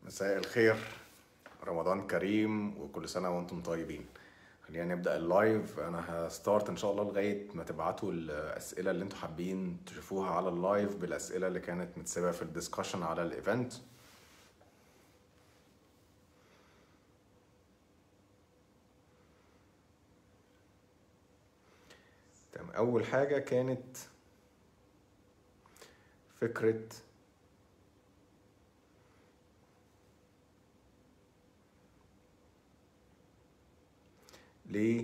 مساء الخير رمضان كريم وكل سنة وانتم طيبين خلينا نبدأ اللايف انا هستارت ان شاء الله لغاية ما تبعتوا الاسئلة اللي انتم حابين تشوفوها على اللايف بالاسئلة اللي كانت متسابة في الديسكشن على الايفنت تمام اول حاجة كانت فكرة ليه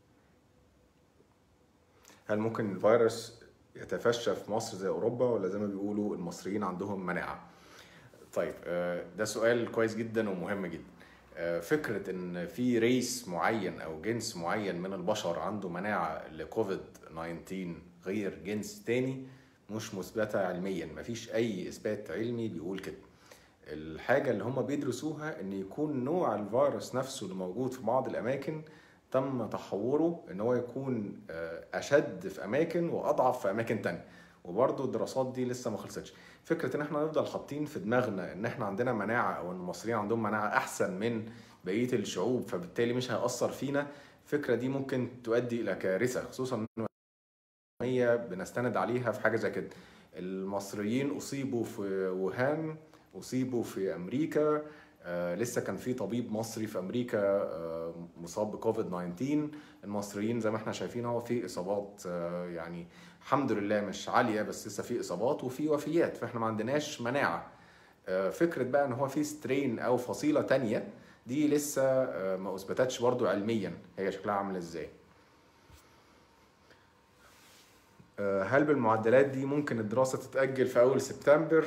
هل ممكن الفيروس يتفشى في مصر زي اوروبا ولا زي ما بيقولوا المصريين عندهم مناعه طيب آه، ده سؤال كويس جدا ومهم جدا آه، فكره ان في ريس معين او جنس معين من البشر عنده مناعه لكوفيد 19 غير جنس تاني مش مثبته علميا مفيش اي اثبات علمي بيقول كده الحاجه اللي هم بيدرسوها ان يكون نوع الفيروس نفسه اللي موجود في بعض الاماكن تم تحوره ان هو يكون آه، اشد في اماكن واضعف في اماكن تانية وبرضه الدراسات دي لسه ما خلصتش فكره ان احنا نفضل حاطين في دماغنا ان احنا عندنا مناعه او ان المصريين عندهم مناعه احسن من بقيه الشعوب فبالتالي مش هيأثر فينا الفكره دي ممكن تؤدي الى كارثه خصوصا إن هي بنستند عليها في حاجه زي كده المصريين اصيبوا في ووهان اصيبوا في امريكا آه لسه كان في طبيب مصري في امريكا آه مصاب بكوفيد 19 المصريين زي ما احنا شايفين هو في اصابات آه يعني الحمد لله مش عاليه بس لسه في اصابات وفي وفيات فاحنا ما عندناش مناعه آه فكره بقى ان هو في سترين او فصيله تانية دي لسه آه ما اثبتتش برضو علميا هي شكلها عامل ازاي آه، هل بالمعدلات دي ممكن الدراسة تتأجل في أول سبتمبر؟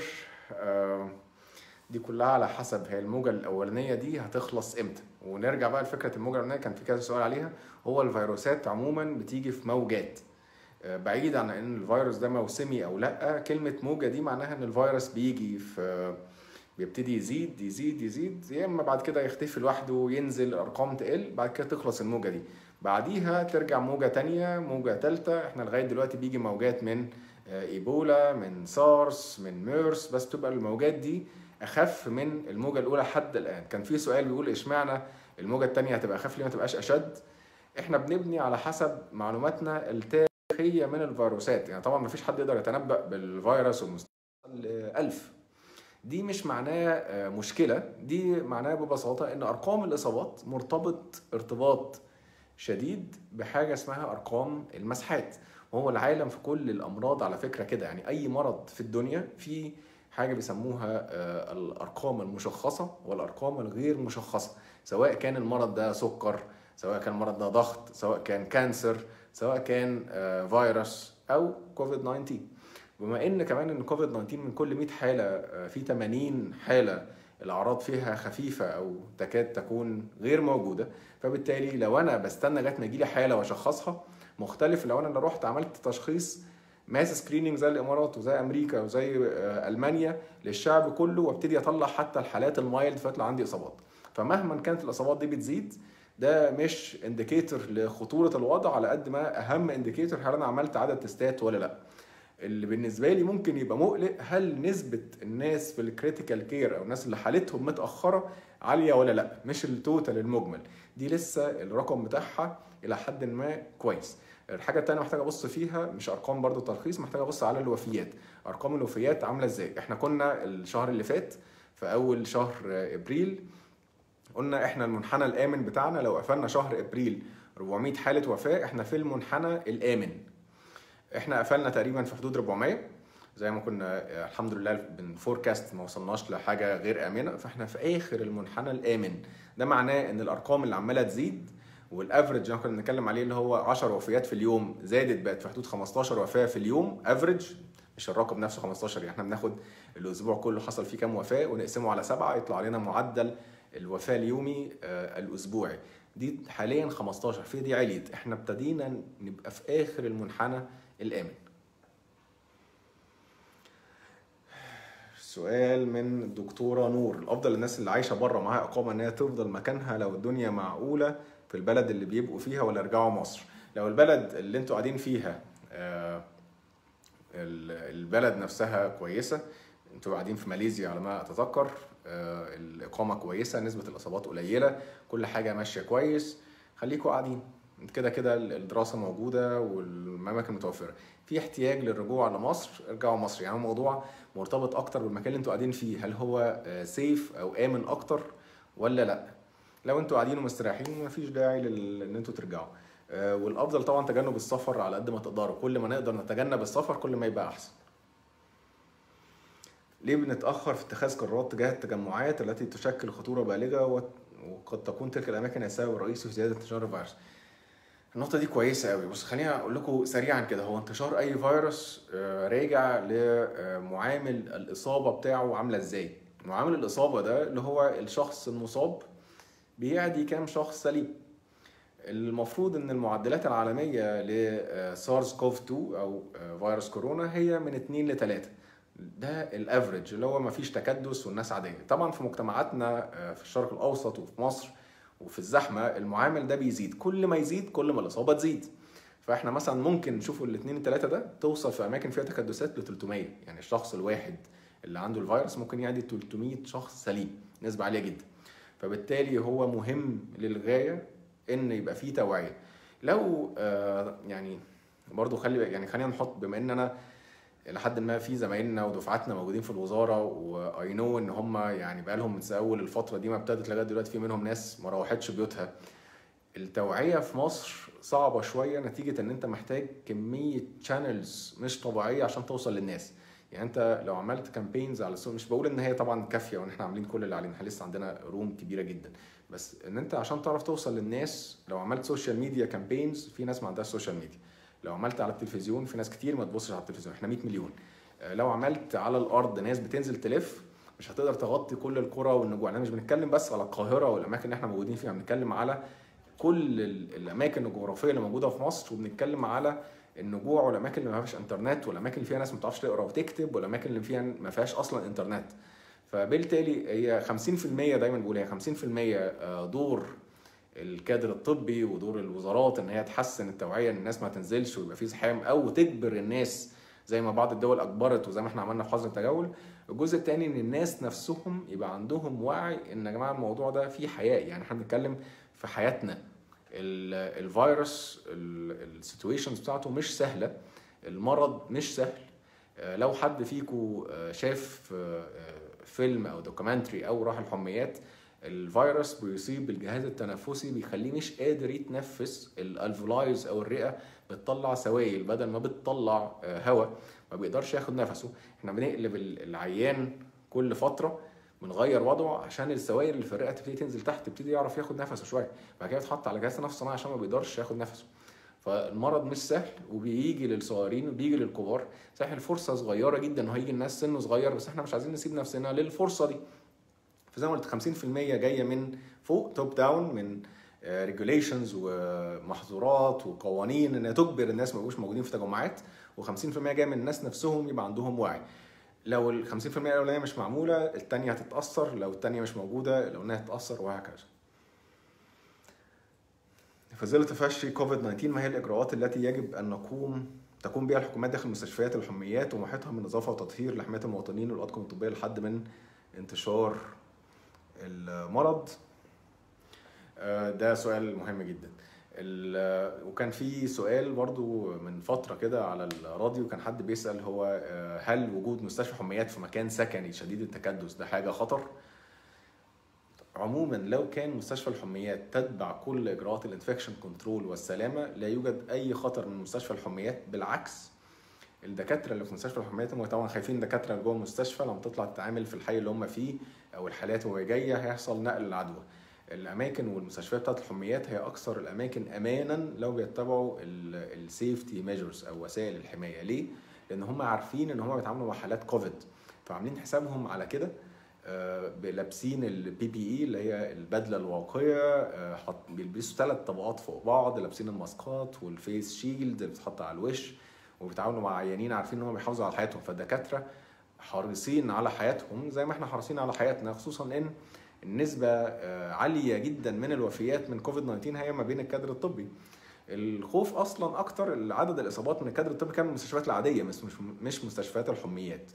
آه، دي كلها على حسب هي الموجة الأولانية دي هتخلص إمتى؟ ونرجع بقى لفكرة الموجة الأولانية كان في كذا سؤال عليها هو الفيروسات عموما بتيجي في موجات آه، بعيد عن إن الفيروس ده موسمي أو لأ كلمة موجة دي معناها إن الفيروس بيجي في بيبتدي يزيد يزيد يزيد يا اما بعد كده يختفي لوحده وينزل ارقام تقل بعد كده تخلص الموجه دي بعديها ترجع موجه تانية موجه تالتة احنا لغايه دلوقتي بيجي موجات من آه، ايبولا من سارس من ميرس بس تبقى الموجات دي اخف من الموجه الاولى حد الان كان في سؤال بيقول اشمعنى الموجه التانية هتبقى اخف ليه ما تبقاش اشد احنا بنبني على حسب معلوماتنا التاريخيه من الفيروسات يعني طبعا ما فيش حد يقدر يتنبأ بالفيروس والمستقبل ألف دي مش معناه آه، مشكلة دي معناه ببساطة ان ارقام الاصابات مرتبط ارتباط شديد بحاجة اسمها ارقام المسحات وهو العالم في كل الامراض على فكرة كده يعني اي مرض في الدنيا في حاجة بيسموها آه، الارقام المشخصة والارقام الغير مشخصة سواء كان المرض ده سكر سواء كان المرض ده ضغط سواء كان كانسر سواء كان آه، فيروس او كوفيد 19 بما ان كمان ان كوفيد 19 من كل 100 حاله آه، في 80 حاله الاعراض فيها خفيفه او تكاد تكون غير موجوده فبالتالي لو انا بستنى لغايه ما يجي لي حاله واشخصها مختلف لو انا اللي رحت عملت تشخيص ماس سكريننج زي الامارات وزي امريكا وزي آه، المانيا للشعب كله وابتدي اطلع حتى الحالات المايلد فيطلع عندي اصابات فمهما كانت الاصابات دي بتزيد ده مش انديكيتور لخطوره الوضع على قد ما اهم انديكيتور هل انا عملت عدد تستات ولا لا اللي بالنسبه لي ممكن يبقى مقلق هل نسبه الناس في الكريتيكال كير او الناس اللي حالتهم متاخره عاليه ولا لا مش التوتال المجمل دي لسه الرقم بتاعها الى حد ما كويس الحاجه التانية محتاج ابص فيها مش ارقام برضو ترخيص محتاج ابص على الوفيات ارقام الوفيات عامله ازاي احنا كنا الشهر اللي فات في اول شهر ابريل قلنا احنا المنحنى الامن بتاعنا لو قفلنا شهر ابريل 400 حاله وفاه احنا في المنحنى الامن احنا قفلنا تقريبا في حدود 400 زي ما كنا آه، الحمد لله بنفوركاست ما وصلناش لحاجه غير امنه فاحنا في اخر المنحنى الامن ده معناه ان الارقام اللي عماله تزيد والافرج اللي كنا بنتكلم عليه اللي هو 10 وفيات في اليوم زادت بقت في حدود 15 وفاه في اليوم افريج مش الرقم نفسه 15 يعني احنا بناخد الاسبوع كله حصل فيه كام وفاه ونقسمه على سبعه يطلع علينا معدل الوفاه اليومي آه، الاسبوعي دي حاليا 15 في دي عليت احنا ابتدينا نبقى في اخر المنحنى الامن سؤال من الدكتوره نور الافضل للناس اللي عايشه بره معاها اقامه ان هي تفضل مكانها لو الدنيا معقوله في البلد اللي بيبقوا فيها ولا يرجعوا مصر لو البلد اللي انتوا قاعدين فيها آه، ال- البلد نفسها كويسه انتوا قاعدين في ماليزيا على ما اتذكر آه، الاقامه كويسه نسبه الاصابات قليله كل حاجه ماشيه كويس خليكوا قاعدين كده كده الدراسه موجوده والاماكن متوفره في احتياج للرجوع لمصر ارجعوا مصر يعني الموضوع مرتبط اكتر بالمكان اللي انتوا قاعدين فيه هل هو سيف او امن اكتر ولا لا لو انتوا قاعدين ومستريحين مفيش داعي لل- ان انتوا ترجعوا آه، والافضل طبعا تجنب السفر على قد ما تقدروا كل ما نقدر نتجنب السفر كل ما يبقى احسن ليه بنتاخر في اتخاذ قرارات تجاه التجمعات التي تشكل خطوره بالغه و- وقد تكون تلك الاماكن هي السبب الرئيسي في زياده انتشار الفيروس النقطة دي كويسة قوي بس خليني أقول لكم سريعا كده هو انتشار أي فيروس آه، راجع لمعامل الإصابة بتاعه عاملة إزاي؟ معامل الإصابة ده اللي هو الشخص المصاب بيعدي كام شخص سليم المفروض ان المعدلات العالميه لسارس كوف 2 او آه، فيروس كورونا هي من 2 ل 3 ده الافريج اللي هو مفيش تكدس والناس عاديه طبعا في مجتمعاتنا آه، في الشرق الاوسط وفي مصر وفي الزحمه المعامل ده بيزيد كل ما يزيد كل ما الاصابه تزيد فاحنا مثلا ممكن نشوفوا الاثنين الثلاثه ده توصل في اماكن فيها تكدسات ل 300 يعني الشخص الواحد اللي عنده الفيروس ممكن يعدي 300 شخص سليم نسبه عاليه جدا فبالتالي هو مهم للغايه ان يبقى فيه توعيه لو آه، يعني برضو خلي يعني خلينا نحط بما ان انا لحد ما في زمايلنا ودفعاتنا موجودين في الوزاره واي نو ان هم يعني بقى لهم من اول الفتره دي ما ابتدت لغايه دلوقتي في منهم ناس ما روحتش بيوتها التوعيه في مصر صعبه شويه نتيجه ان انت محتاج كميه شانلز مش طبيعيه عشان توصل للناس يعني انت لو عملت كامبينز على السوق مش بقول ان هي طبعا كافيه وان احنا عاملين كل اللي علينا احنا لسه عندنا روم كبيره جدا بس ان انت عشان تعرف توصل للناس لو عملت سوشيال ميديا كامبينز في ناس ما عندهاش سوشيال ميديا لو عملت على التلفزيون في ناس كتير ما تبصش على التلفزيون احنا 100 مليون آه، لو عملت على الارض ناس بتنزل تلف مش هتقدر تغطي كل القرى والنجوع احنا مش بنتكلم بس على القاهره والاماكن اللي احنا موجودين فيها بنتكلم على كل ال- الاماكن الجغرافيه اللي موجوده في مصر وبنتكلم على النجوع والاماكن اللي ما فيهاش انترنت والاماكن اللي فيها ناس ما بتعرفش تقرا وتكتب والاماكن اللي فيها ما فيهاش اصلا انترنت فبالتالي هي 50% دايما بقول هي 50% آه، دور الكادر الطبي ودور الوزارات ان هي تحسن التوعيه ان الناس ما تنزلش ويبقى في زحام او تجبر الناس زي ما بعض الدول اجبرت وزي ما احنا عملنا في حظر التجول الجزء الثاني ان الناس نفسهم يبقى عندهم وعي ان يا جماعه الموضوع ده فيه حياه يعني احنا بنتكلم في حياتنا ال- الفيروس السيتويشنز بتاعته مش سهله المرض مش سهل آه، لو حد فيكم شاف آه، آه، فيلم او دوكيومنتري او راح الحميات الفيروس بيصيب الجهاز التنفسي بيخليه مش قادر يتنفس الالفولايز او الرئه بتطلع سوائل بدل ما بتطلع آه، هواء ما بيقدرش ياخد نفسه احنا بنقلب ال- العيان كل فتره بنغير وضعه عشان السوائل اللي في الرئه تبتدي تنزل تحت تبتدي يعرف ياخد نفسه شويه بعد كده يتحط على جهاز تنفس صناعي عشان ما بيقدرش ياخد نفسه فالمرض مش سهل وبيجي للصغيرين وبيجي للكبار صحيح الفرصه صغيره جدا انه هيجي الناس سنه صغير بس احنا مش عايزين نسيب نفسنا للفرصه دي فزي ما قلت 50% جايه من فوق توب داون من ريجوليشنز ومحظورات وقوانين ان تجبر الناس ما يبقوش موجودين في تجمعات و50% جايه من الناس نفسهم يبقى عندهم وعي لو ال 50% الاولانيه مش معموله الثانيه هتتاثر لو الثانيه مش موجوده الاولانيه هتتاثر وهكذا في ظل تفشي كوفيد 19 ما هي الاجراءات التي يجب ان نقوم تقوم بها الحكومات داخل مستشفيات الحميات ومحيطها من نظافه وتطهير لحمايه المواطنين والاطقم الطبيه لحد من انتشار المرض آه، ده سؤال مهم جدا ال- وكان في سؤال برضو من فترة كده على الراديو كان حد بيسأل هو آه، هل وجود مستشفى حميات في مكان سكني شديد التكدس ده حاجة خطر؟ عموما لو كان مستشفى الحميات تتبع كل اجراءات الانفكشن كنترول والسلامه لا يوجد اي خطر من مستشفى الحميات بالعكس الدكاتره اللي في مستشفى الحميات هم طبعا خايفين الدكاتره اللي جوه المستشفى لما تطلع تتعامل في الحي اللي هم فيه او الحالات وهي جايه هيحصل نقل العدوى الاماكن والمستشفيات بتاعت الحميات هي اكثر الاماكن امانا لو بيتبعوا السيفتي ميجرز او وسائل الحمايه ليه لان هم عارفين ان هم بيتعاملوا مع حالات كوفيد فعاملين حسابهم على كده آه، لابسين البي بي اي اللي هي البدله الواقيه آه، حط- بيلبسوا ثلاث طبقات فوق بعض لابسين الماسكات والفيس شيلد اللي بتتحط على الوش وبيتعاملوا مع عيانين عارفين ان هم بيحافظوا على حياتهم فالدكاتره حريصين على حياتهم زي ما احنا حريصين على حياتنا خصوصا ان النسبة آه، عالية جدا من الوفيات من كوفيد 19 هي ما بين الكادر الطبي. الخوف اصلا اكتر عدد الاصابات من الكادر الطبي كان من المستشفيات العادية مش مش مش مستشفيات الحميات.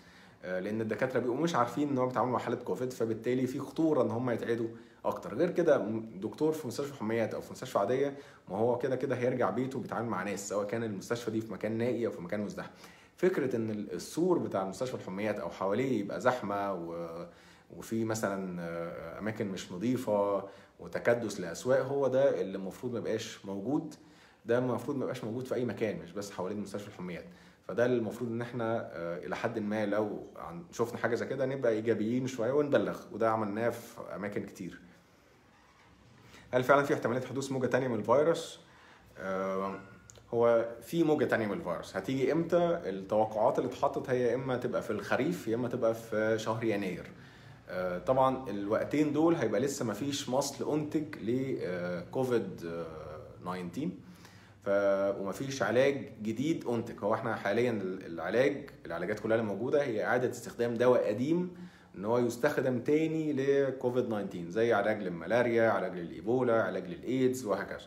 آه، لان الدكاتره بيبقوا مش عارفين ان هو بيتعاملوا مع حاله كوفيد فبالتالي في خطوره ان هم يتعدوا اكتر غير كده م- دكتور في مستشفى حميات او في مستشفى عاديه ما هو كده كده هيرجع بيته وبيتعامل مع ناس سواء كان المستشفى دي في مكان نائي او في مكان مزدحم فكره ان السور بتاع مستشفى الحميات او حواليه يبقى زحمه و... وفي مثلا آه، اماكن مش نظيفه وتكدس لاسواق هو ده اللي المفروض ما يبقاش موجود ده المفروض ما يبقاش موجود في اي مكان مش بس حوالين مستشفى الحميات فده اللي المفروض ان احنا آه، الى حد ما لو عن- شفنا حاجه زي كده نبقى ايجابيين شويه ونبلغ وده عملناه في اماكن كتير هل فعلا في احتماليه حدوث موجه تانية من الفيروس آه، هو في موجه تانية من الفيروس هتيجي امتى التوقعات اللي اتحطت هي يا اما تبقى في الخريف يا اما تبقى في شهر يناير آه، طبعا الوقتين دول هيبقى لسه ما فيش مصل انتج لكوفيد 19 ف ومفيش علاج جديد انتج هو احنا حاليا العلاج العلاجات كلها اللي موجوده هي اعاده استخدام دواء قديم ان هو يستخدم تاني لكوفيد 19 زي علاج للملاريا علاج للايبولا علاج للايدز وهكذا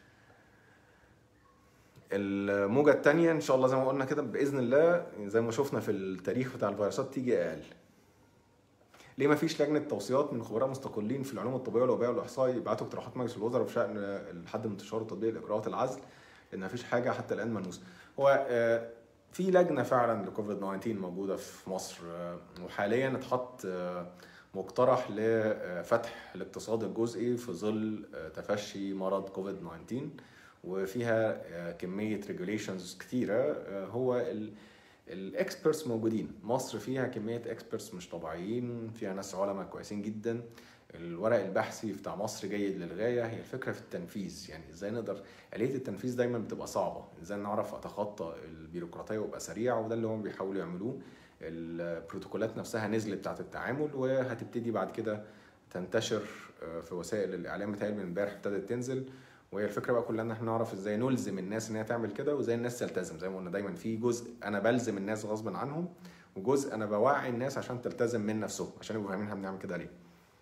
الموجة التانية إن شاء الله زي ما قلنا كده بإذن الله زي ما شفنا في التاريخ بتاع الفيروسات تيجي أقل. ليه ما فيش لجنة توصيات من خبراء مستقلين في العلوم الطبية والوباء والإحصاء يبعتوا اقتراحات مجلس الوزراء بشأن الحد من انتشار وتطبيق الإجراءات العزل؟ لأن ما فيش حاجة حتى الآن ملموسة. هو آه، في لجنة فعلا لكوفيد 19 موجودة في مصر آه، وحاليا اتحط آه، مقترح لفتح الاقتصاد الجزئي في ظل آه، تفشي مرض كوفيد 19 وفيها آه، كمية ريجوليشنز كتيرة آه، هو الاكسبرتس موجودين مصر فيها كمية اكسبرتس مش طبيعيين فيها ناس علماء كويسين جدا الورق البحثي بتاع مصر جيد للغاية هي الفكرة في التنفيذ يعني ازاي نقدر آلية التنفيذ دايما بتبقى صعبة ازاي نعرف اتخطى البيروقراطية وابقى سريع وده اللي هم بيحاولوا يعملوه البروتوكولات نفسها نزلت بتاعت التعامل وهتبتدي بعد كده تنتشر آه، في وسائل الاعلام بتاعي من امبارح ابتدت تنزل وهي الفكره بقى كلها ان احنا نعرف ازاي نلزم الناس ان هي تعمل كده وازاي الناس تلتزم زي ما قلنا دايما في جزء انا بلزم الناس غصب عنهم وجزء انا بوعي الناس عشان تلتزم من نفسهم عشان يبقوا فاهمين احنا بنعمل كده ليه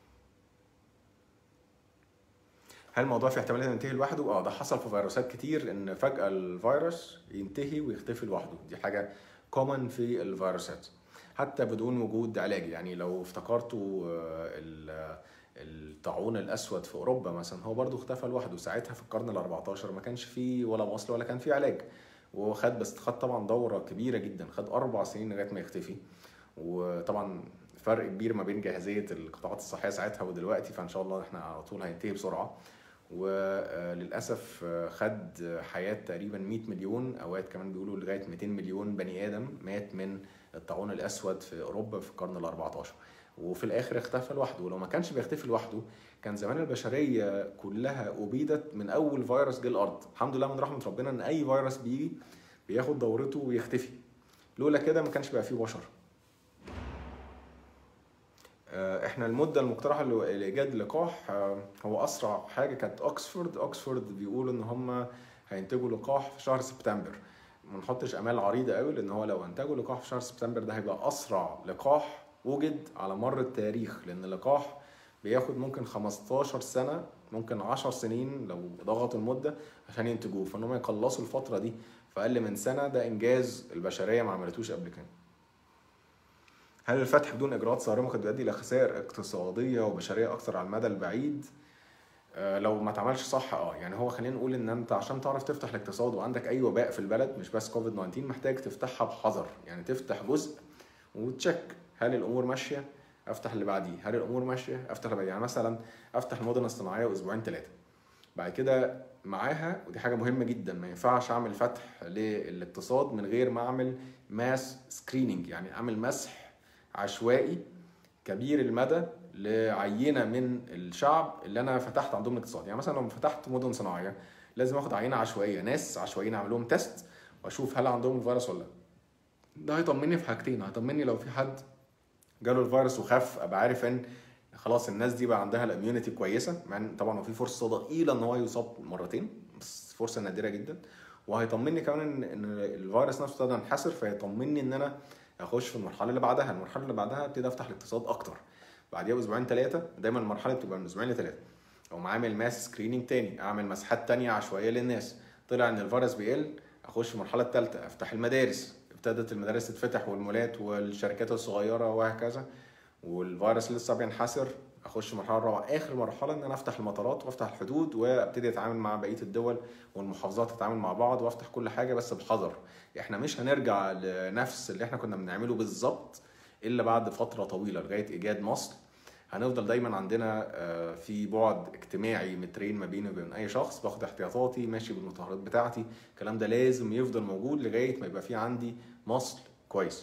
هل الموضوع في احتماليه ينتهي لوحده؟ اه ده حصل في فيروسات كتير ان فجاه الفيروس ينتهي ويختفي لوحده دي حاجه كومن في الفيروسات حتى بدون وجود علاج يعني لو افتكرتوا آه، ال- الطاعون الاسود في اوروبا مثلا هو برضو اختفى لوحده ساعتها في القرن ال 14 ما كانش فيه ولا مصل ولا كان فيه علاج وخد بس خد طبعا دوره كبيره جدا خد اربع سنين لغايه ما يختفي وطبعا فرق كبير ما بين جاهزيه القطاعات الصحيه ساعتها ودلوقتي فان شاء الله احنا على طول هينتهي بسرعه وللاسف خد حياه تقريبا 100 مليون اوقات كمان بيقولوا لغايه 200 مليون بني ادم مات من الطاعون الاسود في اوروبا في القرن ال 14 وفي الاخر اختفى لوحده ولو ما كانش بيختفي لوحده كان زمان البشريه كلها ابيدت من اول فيروس جه الارض الحمد لله من رحمه ربنا ان اي فيروس بيجي بياخد دورته ويختفي لولا كده ما كانش بقى فيه بشر آه، احنا المده المقترحه ل- لايجاد لقاح آه، هو اسرع حاجه كانت اوكسفورد اوكسفورد بيقولوا ان هم هينتجوا لقاح في شهر سبتمبر ما نحطش امال عريضه قوي لان هو لو انتجوا لقاح في شهر سبتمبر ده هيبقى اسرع لقاح وجد على مر التاريخ لان اللقاح بياخد ممكن 15 سنه ممكن 10 سنين لو ضغطوا المده عشان ينتجوه فان هم يخلصوا الفتره دي في اقل من سنه ده انجاز البشريه ما عملتوش قبل كده هل الفتح بدون اجراءات صارمه قد يؤدي الى خسائر اقتصاديه وبشريه اكثر على المدى البعيد آه، لو ما اتعملش صح اه يعني هو خلينا نقول ان انت عشان تعرف تفتح الاقتصاد وعندك اي وباء في البلد مش بس كوفيد 19 محتاج تفتحها بحذر يعني تفتح جزء وتشيك هل الامور ماشيه افتح اللي بعديه هل الامور ماشيه افتح اللي بعديه يعني مثلا افتح المدن الصناعيه اسبوعين ثلاثه بعد كده معاها ودي حاجه مهمه جدا ما ينفعش اعمل فتح للاقتصاد من غير ما اعمل ماس سكريننج يعني اعمل مسح عشوائي كبير المدى لعينه من الشعب اللي انا فتحت عندهم الاقتصاد يعني مثلا لو فتحت مدن صناعيه لازم اخد عينه عشوائيه ناس عشوائيين اعمل لهم تيست واشوف هل عندهم الفيروس ولا لا ده هيطمني في حاجتين هيطمني لو في حد جاله الفيروس وخف ابقى عارف ان خلاص الناس دي بقى عندها الاميونيتي كويسه مع ان طبعا هو في فرصه ضئيله ان هو يصاب مرتين بس فرصه نادره جدا وهيطمني كمان ان ان الفيروس نفسه ابتدى ينحسر فيطمني ان انا اخش في المرحله اللي بعدها المرحله اللي بعدها ابتدي افتح الاقتصاد اكتر بعديها باسبوعين ثلاثه دايما المرحله بتبقى من اسبوعين لثلاثه او عامل ماس سكريننج تاني اعمل مسحات تانية عشوائيه للناس طلع ان الفيروس بيقل اخش في المرحله الثالثه افتح المدارس ابتدت المدارس تتفتح والمولات والشركات الصغيره وهكذا والفيروس لسه بينحسر اخش المرحله الرابعه اخر مرحله ان انا افتح المطارات وافتح الحدود وابتدي اتعامل مع بقيه الدول والمحافظات تتعامل مع بعض وافتح كل حاجه بس بحذر احنا مش هنرجع لنفس اللي احنا كنا بنعمله بالظبط الا بعد فتره طويله لغايه ايجاد مصل هنفضل دايما عندنا آه، في بعد اجتماعي مترين ما بيني وبين اي شخص باخد احتياطاتي ماشي بالمطهرات بتاعتي الكلام ده لازم يفضل موجود لغايه ما يبقى في عندي مصل كويس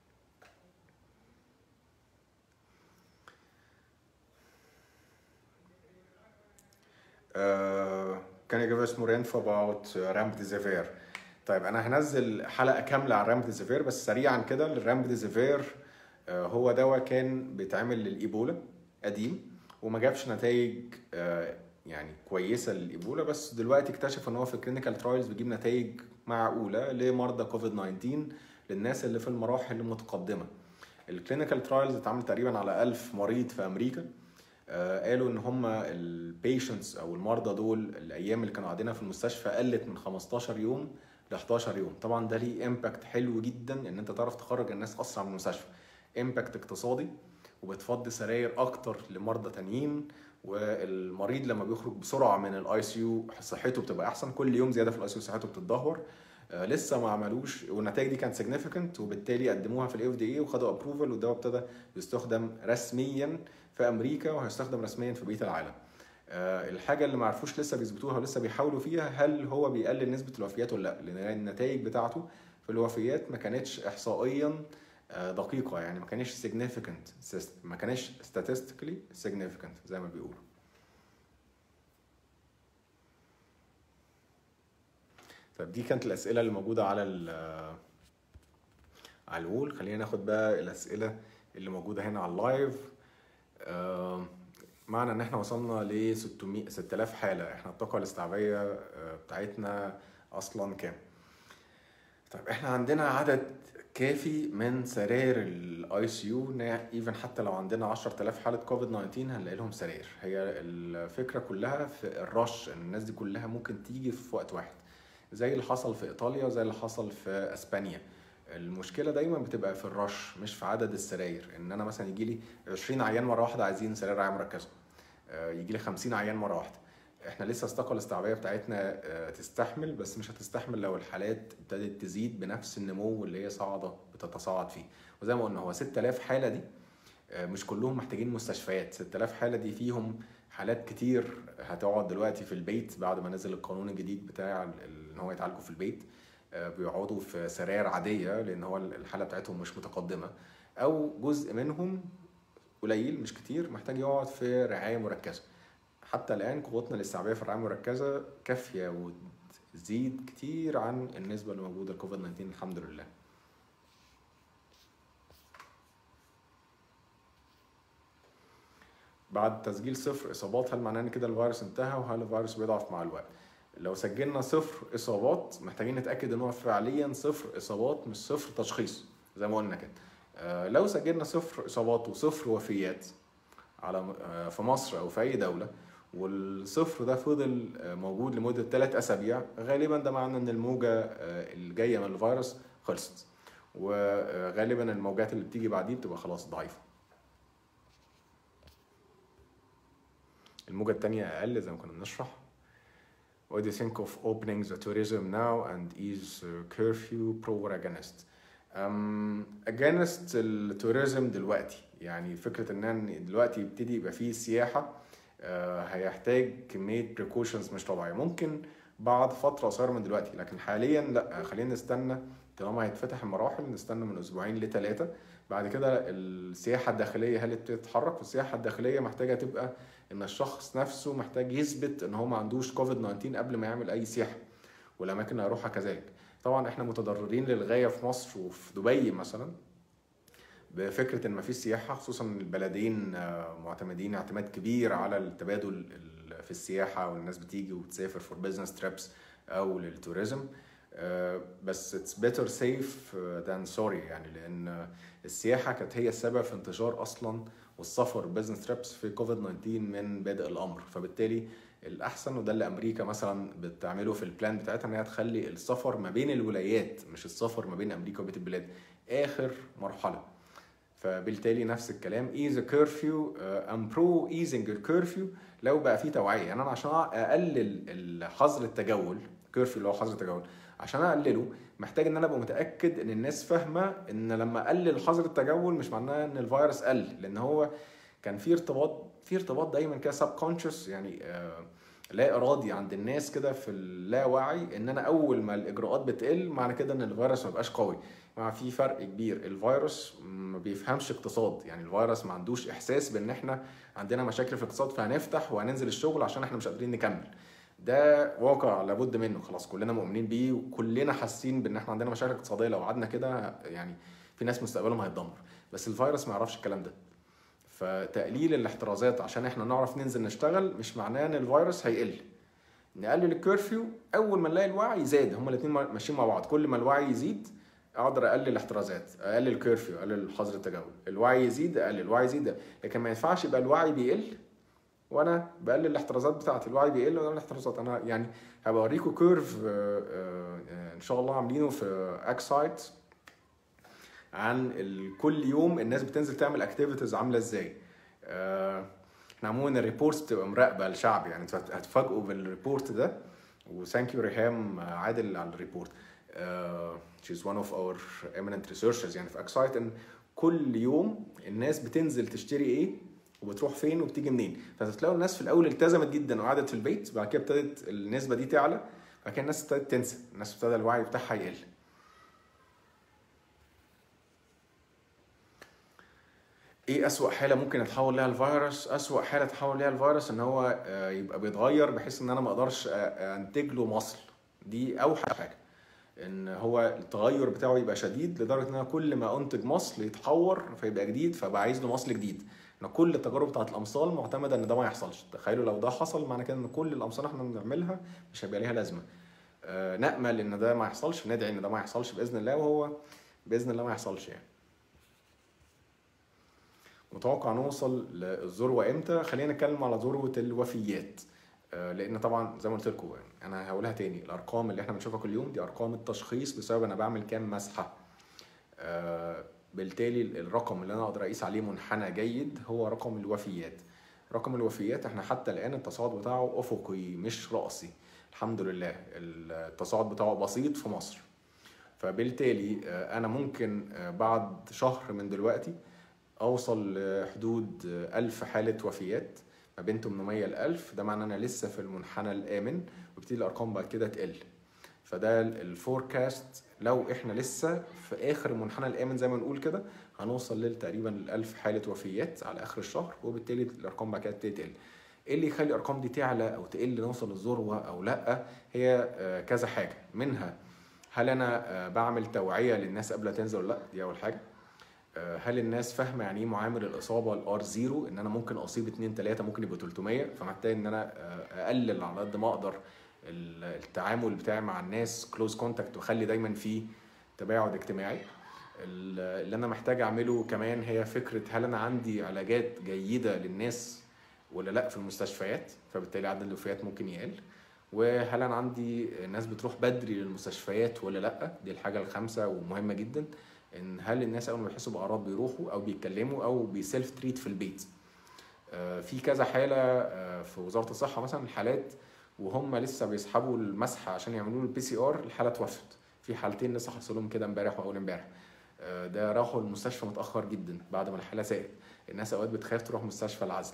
Uh, can you give us more info about uh, Remdesivir? طيب انا هنزل حلقه كامله عن رامديزيفير بس سريعا كده الرامديزيفير uh, هو دواء كان بيتعمل للايبولا قديم وما جابش نتائج uh, يعني كويسه للايبولا بس دلوقتي اكتشف ان هو في الكلينيكال ترايلز بيجيب نتائج معقوله لمرضى كوفيد 19 للناس اللي في المراحل المتقدمه الكلينيكال ترايلز اتعمل تقريبا على 1000 مريض في امريكا آه، قالوا ان هم البيشنتس او المرضى دول الايام اللي كانوا قاعدينها في المستشفى قلت من 15 يوم ل 11 يوم طبعا ده ليه امباكت حلو جدا ان انت تعرف تخرج الناس اسرع من المستشفى امباكت اقتصادي وبتفضي سراير اكتر لمرضى تانيين والمريض لما بيخرج بسرعه من الاي سي يو صحته بتبقى احسن كل يوم زياده في الاي سي يو صحته بتتدهور آه لسه ما عملوش والنتائج دي كانت سيجنيفيكانت وبالتالي قدموها في الاف دي اي وخدوا ابروفل والدواء ابتدى يستخدم رسميا في امريكا وهيستخدم رسميا في بقيه العالم آه الحاجه اللي ما عرفوش لسه بيثبتوها ولسه بيحاولوا فيها هل هو بيقلل نسبه الوفيات ولا لا لان النتائج بتاعته في الوفيات ما كانتش احصائيا آه دقيقه يعني ما كانش significant ما كانش statistically significant زي ما بيقولوا طيب دي كانت الاسئله اللي موجوده على على الوول خلينا ناخد بقى الاسئله اللي موجوده هنا على اللايف آه، معنى ان احنا وصلنا ل 600 6000 حاله احنا الطاقه الاستيعابيه آه، بتاعتنا اصلا كام طيب احنا عندنا عدد كافي من سراير الاي سي يو ايفن حتى لو عندنا 10000 حاله كوفيد 19 هنلاقي لهم سراير هي الفكره كلها في الرش ان الناس دي كلها ممكن تيجي في وقت واحد زي اللي حصل في ايطاليا وزي اللي حصل في اسبانيا المشكله دايما بتبقى في الرش مش في عدد السراير ان انا مثلا يجي لي 20 عيان مره واحده عايزين سراير رعايه مركزه آه، يجي لي 50 عيان مره واحده احنا لسه الطاقه الاستيعابيه بتاعتنا آه، تستحمل بس مش هتستحمل لو الحالات ابتدت تزيد بنفس النمو اللي هي صاعده بتتصاعد فيه وزي ما قلنا هو 6000 حاله دي آه، مش كلهم محتاجين مستشفيات 6000 حاله دي فيهم حالات كتير هتقعد دلوقتي في البيت بعد ما نزل القانون الجديد بتاع ان هو يتعالجوا في البيت آه، بيقعدوا في سراير عاديه لان هو الحاله بتاعتهم مش متقدمه او جزء منهم قليل مش كتير محتاج يقعد في رعايه مركزه حتى الان قوتنا الاستيعابيه في الرعايه المركزه كافيه وتزيد كتير عن النسبه اللي موجوده لكوفيد 19 الحمد لله بعد تسجيل صفر اصابات هل معناه ان كده الفيروس انتهى وهل الفيروس بيضعف مع الوقت لو سجلنا صفر اصابات محتاجين نتاكد ان هو فعليا صفر اصابات مش صفر تشخيص زي ما قلنا كده آه، لو سجلنا صفر اصابات وصفر وفيات على آه، في مصر او في اي دوله والصفر ده فضل آه، موجود لمده ثلاث اسابيع غالبا ده معناه ان الموجه اللي جايه من الفيروس خلصت وغالبا الموجات اللي بتيجي بعديه بتبقى خلاص ضعيفه الموجه الثانيه اقل زي ما كنا بنشرح What do you think of opening the tourism now and is curfew pro or against? Um, against التوريزم دلوقتي يعني فكرة ان دلوقتي يبتدي يبقى فيه سياحة uh, هيحتاج كمية precautions مش طبيعية ممكن بعد فترة قصيرة من دلوقتي لكن حاليا لا خلينا نستنى طالما هيتفتح المراحل نستنى من اسبوعين لثلاثة بعد كده السياحة الداخلية هل تتحرك والسياحة الداخلية محتاجة تبقى ان الشخص نفسه محتاج يثبت ان هو ما عندوش كوفيد 19 قبل ما يعمل اي سياحه والاماكن اللي هيروحها كذلك طبعا احنا متضررين للغايه في مصر وفي دبي مثلا بفكره ان ما فيش سياحه خصوصا البلدين آه، معتمدين اعتماد كبير على التبادل في السياحه والناس بتيجي وتسافر فور بزنس تريبس او للتوريزم آه، بس اتس بيتر سيف ذان سوري يعني لان السياحه كانت هي السبب في انتشار اصلا والسفر بزنس تريبس في كوفيد 19 من بادئ الامر فبالتالي الاحسن وده اللي امريكا مثلا بتعمله في البلان بتاعتها ان هي تخلي السفر ما بين الولايات مش السفر ما بين امريكا وبيت البلاد اخر مرحله فبالتالي نفس الكلام ايز كيرفيو ام برو ايزنج الكيرفيو لو بقى في توعيه يعني انا عشان اقلل حظر التجول كيرفيو اللي هو حظر التجول عشان اقلله محتاج ان انا ابقى متاكد ان الناس فاهمه ان لما اقلل حظر التجول مش معناه ان الفيروس قل لان هو كان في ارتباط في ارتباط دايما كده سب كونشس يعني آه لا ارادي عند الناس كده في اللاوعي ان انا اول ما الاجراءات بتقل معنى كده ان الفيروس ما بقاش قوي مع في فرق كبير الفيروس ما بيفهمش اقتصاد يعني الفيروس ما عندوش احساس بان احنا عندنا مشاكل في الاقتصاد فهنفتح وهننزل الشغل عشان احنا مش قادرين نكمل ده واقع لابد منه خلاص كلنا مؤمنين بيه وكلنا حاسين بان احنا عندنا مشاكل اقتصاديه لو قعدنا كده يعني في ناس مستقبلهم هيتدمر بس الفيروس ما يعرفش الكلام ده فتقليل الاحترازات عشان احنا نعرف ننزل نشتغل مش معناه ان الفيروس هيقل نقلل الكيرفيو اول ما نلاقي الوعي زاد هما الاثنين ماشيين مع بعض كل ما الوعي يزيد اقدر اقلل الاحترازات اقلل الكيرفيو اقلل حظر التجول الوعي يزيد اقلل الوعي يزيد لكن ما ينفعش يبقى الوعي بيقل وانا بقلل الاحترازات بتاعتي الوعي بيقل وانا الاحترازات انا يعني هبقى اوريكم كيرف ان شاء الله عاملينه في اكسايت عن كل يوم الناس بتنزل تعمل اكتيفيتيز عامله ازاي احنا عموما الريبورتس بتبقى مراقبه الشعب يعني انتوا هتفاجئوا بالريبورت ده وثانك يو ريهام عادل على الريبورت uh, she's one of our eminent researchers يعني في اكسايت ان كل يوم الناس بتنزل تشتري ايه وبتروح فين وبتيجي منين فتلاقوا الناس في الاول التزمت جدا وقعدت في البيت بعد كده ابتدت النسبه دي تعلى بعد كده الناس ابتدت تنسى الناس ابتدى الوعي بتاعها يقل ايه اسوأ حالة ممكن يتحول ليها الفيروس؟ اسوأ حالة يتحول ليها الفيروس ان هو يبقى بيتغير بحيث ان انا ما اقدرش انتج له مصل دي اوحش حاجة ان هو التغير بتاعه يبقى شديد لدرجة ان انا كل ما انتج مصل يتحور فيبقى جديد فبقى عايز له مصل جديد ان كل التجارب بتاعت الامصال معتمدة ان ده ما يحصلش تخيلوا لو ده حصل معنى كده ان كل الامصال احنا بنعملها مش هيبقى ليها لازمة نأمل ان ده ما يحصلش ندعي ان ده ما يحصلش باذن الله وهو باذن الله ما يحصلش يعني متوقع نوصل للذروه امتى خلينا نتكلم على ذروه الوفيات لان طبعا زي ما قلت لكم انا هقولها تاني الارقام اللي احنا بنشوفها كل يوم دي ارقام التشخيص بسبب انا بعمل كام مسحه بالتالي الرقم اللي انا اقدر اقيس عليه منحنى جيد هو رقم الوفيات رقم الوفيات احنا حتى الان التصاعد بتاعه افقي مش راسي الحمد لله التصاعد بتاعه بسيط في مصر فبالتالي انا ممكن بعد شهر من دلوقتي اوصل لحدود ألف حالة وفيات ما بين 800 ل 1000 ده معناه انا لسه في المنحنى الآمن وبتبتدي الأرقام بعد كده تقل فده الفوركاست لو احنا لسه في آخر المنحنى الآمن زي ما نقول كده هنوصل لتقريبا ل 1000 حالة وفيات على آخر الشهر وبالتالي الأرقام بعد كده تبتدي تقل ايه اللي يخلي الأرقام دي تعلى أو تقل نوصل للذروة أو لأ هي كذا حاجة منها هل أنا بعمل توعية للناس قبل تنزل ولا لأ دي أول حاجة هل الناس فاهمه يعني ايه معامل الاصابه الار 0 ان انا ممكن اصيب 2 3 ممكن يبقى 300 فمحتاج ان انا اقلل على قد ما اقدر التعامل بتاعي مع الناس كلوز كونتاكت واخلي دايما في تباعد اجتماعي اللي انا محتاج اعمله كمان هي فكره هل انا عندي علاجات جيده للناس ولا لا في المستشفيات فبالتالي عدد الوفيات ممكن يقل وهل انا عندي ناس بتروح بدري للمستشفيات ولا لا دي الحاجه الخامسه ومهمه جدا ان هل الناس اول ما بيحسوا باعراض بيروحوا او بيتكلموا او بيسيلف تريت في البيت في كذا حاله في وزاره الصحه مثلا الحالات وهم لسه بيسحبوا المسحه عشان يعملوا له البي سي ار الحاله اتوفت في حالتين لسه حصل لهم كده امبارح واول امبارح ده راحوا المستشفى متاخر جدا بعد ما الحاله ساءت الناس اوقات بتخاف تروح مستشفى العزل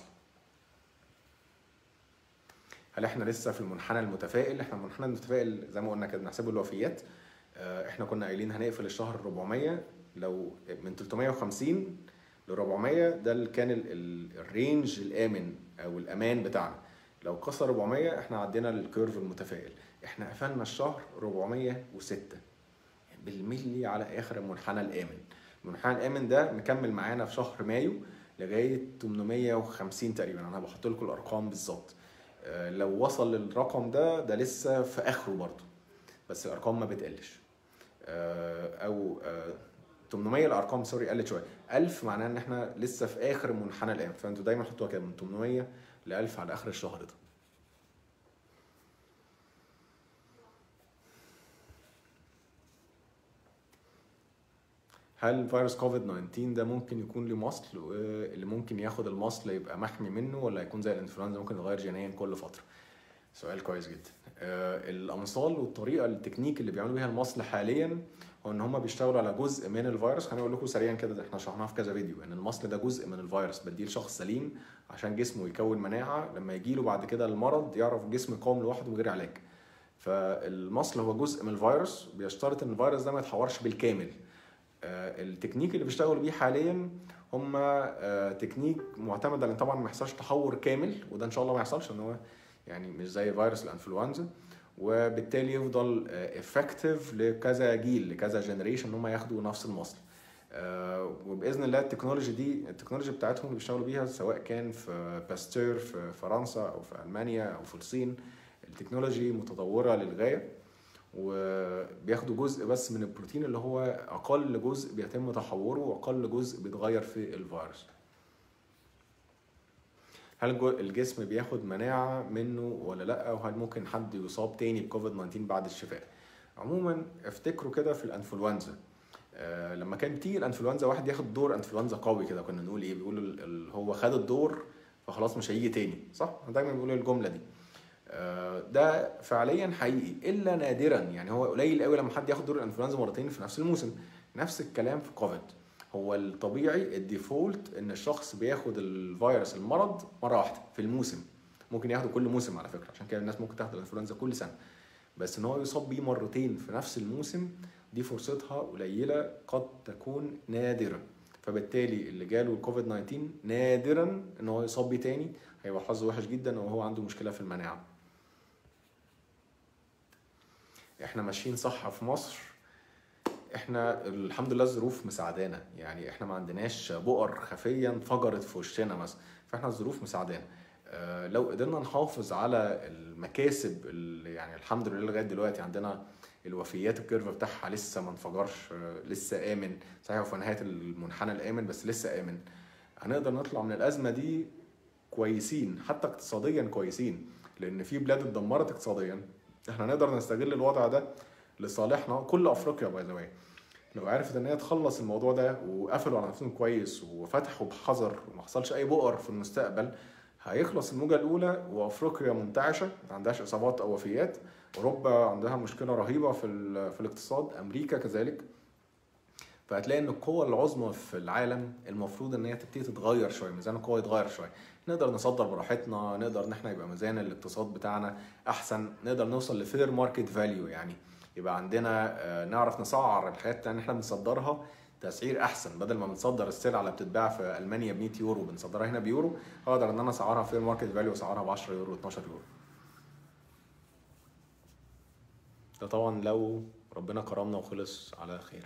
هل احنا لسه في المنحنى المتفائل احنا المنحنى المتفائل زي ما قلنا كده بنحسبه الوفيات احنا كنا قايلين هنقفل الشهر 400 لو من 350 ل 400 ده اللي كان الرينج الامن او الامان بتاعنا لو كسر 400 احنا عدينا للكيرف المتفائل احنا قفلنا الشهر 406 بالملي على اخر المنحنى الامن المنحنى الامن ده مكمل معانا في شهر مايو لغايه 850 تقريبا انا بحط لكم الارقام بالظبط لو وصل للرقم ده ده لسه في اخره برضه بس الارقام ما بتقلش او 800 الارقام سوري قلت شويه 1000 معناه ان احنا لسه في اخر منحنى الان فانتوا دايما حطوها كده من 800 ل 1000 على اخر الشهر ده هل فيروس كوفيد 19 ده ممكن يكون له مصل اللي ممكن ياخد المصل يبقى محمي منه ولا يكون زي الانفلونزا ممكن يتغير جينيا كل فتره سؤال كويس جدا آه، الامصال والطريقه التكنيك اللي بيعملوا بيها المصل حاليا هو ان هم بيشتغلوا على جزء من الفيروس خليني اقول لكم سريعا كده احنا شرحناها في كذا فيديو ان المصل ده جزء من الفيروس بديه لشخص سليم عشان جسمه يكون مناعه لما يجي له بعد كده المرض يعرف الجسم يقاوم لوحده من غير علاج فالمصل هو جزء من الفيروس بيشترط ان الفيروس ده ما يتحورش بالكامل آه، التكنيك اللي بيشتغلوا بيه حاليا هم آه، تكنيك معتمد على طبعا ما يحصلش تحور كامل وده ان شاء الله ما يحصلش ان هو يعني مش زي فيروس الانفلونزا وبالتالي يفضل افكتيف لكذا جيل لكذا جنريشن ان هم ياخدوا نفس المصل آه، وباذن الله التكنولوجي دي التكنولوجي بتاعتهم اللي بيشتغلوا بيها سواء كان في باستور في فرنسا او في المانيا او في الصين التكنولوجي متطوره للغايه وبياخدوا جزء بس من البروتين اللي هو اقل جزء بيتم تحوره واقل جزء بيتغير في الفيروس هل الجسم بياخد مناعه منه ولا لا وهل ممكن حد يصاب تاني بكوفيد 19 بعد الشفاء عموما افتكروا كده في الانفلونزا آه لما كان تيجي الانفلونزا واحد ياخد دور انفلونزا قوي كده كنا نقول ايه بيقولوا هو خد الدور فخلاص مش هيجي تاني صح دايما بيقولوا الجمله دي آه ده فعليا حقيقي الا نادرا يعني هو قليل قوي لما حد ياخد دور الانفلونزا مرتين في نفس الموسم نفس الكلام في كوفيد هو الطبيعي الديفولت ان الشخص بياخد الفيروس المرض مره واحده في الموسم ممكن ياخده كل موسم على فكره عشان كده الناس ممكن تاخد الانفلونزا كل سنه بس ان هو يصاب بيه مرتين في نفس الموسم دي فرصتها قليله قد تكون نادره فبالتالي اللي جاله الكوفيد 19 نادرا ان هو يصاب بيه تاني هيبقى حظه وحش جدا وهو عنده مشكله في المناعه احنا ماشيين صح في مصر احنا الحمد لله الظروف مساعدانا يعني احنا ما عندناش بؤر خفيه انفجرت في وشنا مثلا فاحنا الظروف مساعدانا آه، لو قدرنا نحافظ على المكاسب اللي يعني الحمد لله لغايه دلوقتي عندنا الوفيات الكيرف بتاعها لسه ما انفجرش آه، لسه امن صحيح هو في نهايه المنحنى الامن بس لسه امن هنقدر نطلع من الازمه دي كويسين حتى اقتصاديا كويسين لان في بلاد اتدمرت اقتصاديا احنا نقدر نستغل الوضع ده لصالحنا كل افريقيا باي ذا لو عرفت ان هي تخلص الموضوع ده وقفلوا على نفسهم كويس وفتحوا بحذر وما حصلش اي بؤر في المستقبل هيخلص الموجه الاولى وافريقيا منتعشه ما عندهاش اصابات او وفيات اوروبا عندها مشكله رهيبه في في الاقتصاد امريكا كذلك فهتلاقي ان القوة العظمى في العالم المفروض ان هي تبتدي تتغير شويه ميزان القوة يتغير شويه نقدر نصدر براحتنا نقدر ان احنا يبقى ميزان الاقتصاد بتاعنا احسن نقدر نوصل لفير ماركت فاليو يعني يبقى عندنا آه، نعرف نسعر الحاجات اللي احنا بنصدرها تسعير احسن بدل ما بنصدر السلعه اللي بتتباع في المانيا ب 100 يورو بنصدرها هنا بيورو اقدر ان انا اسعرها في الماركت فاليو اسعرها ب 10 يورو 12 يورو ده طبعا لو ربنا كرمنا وخلص على خير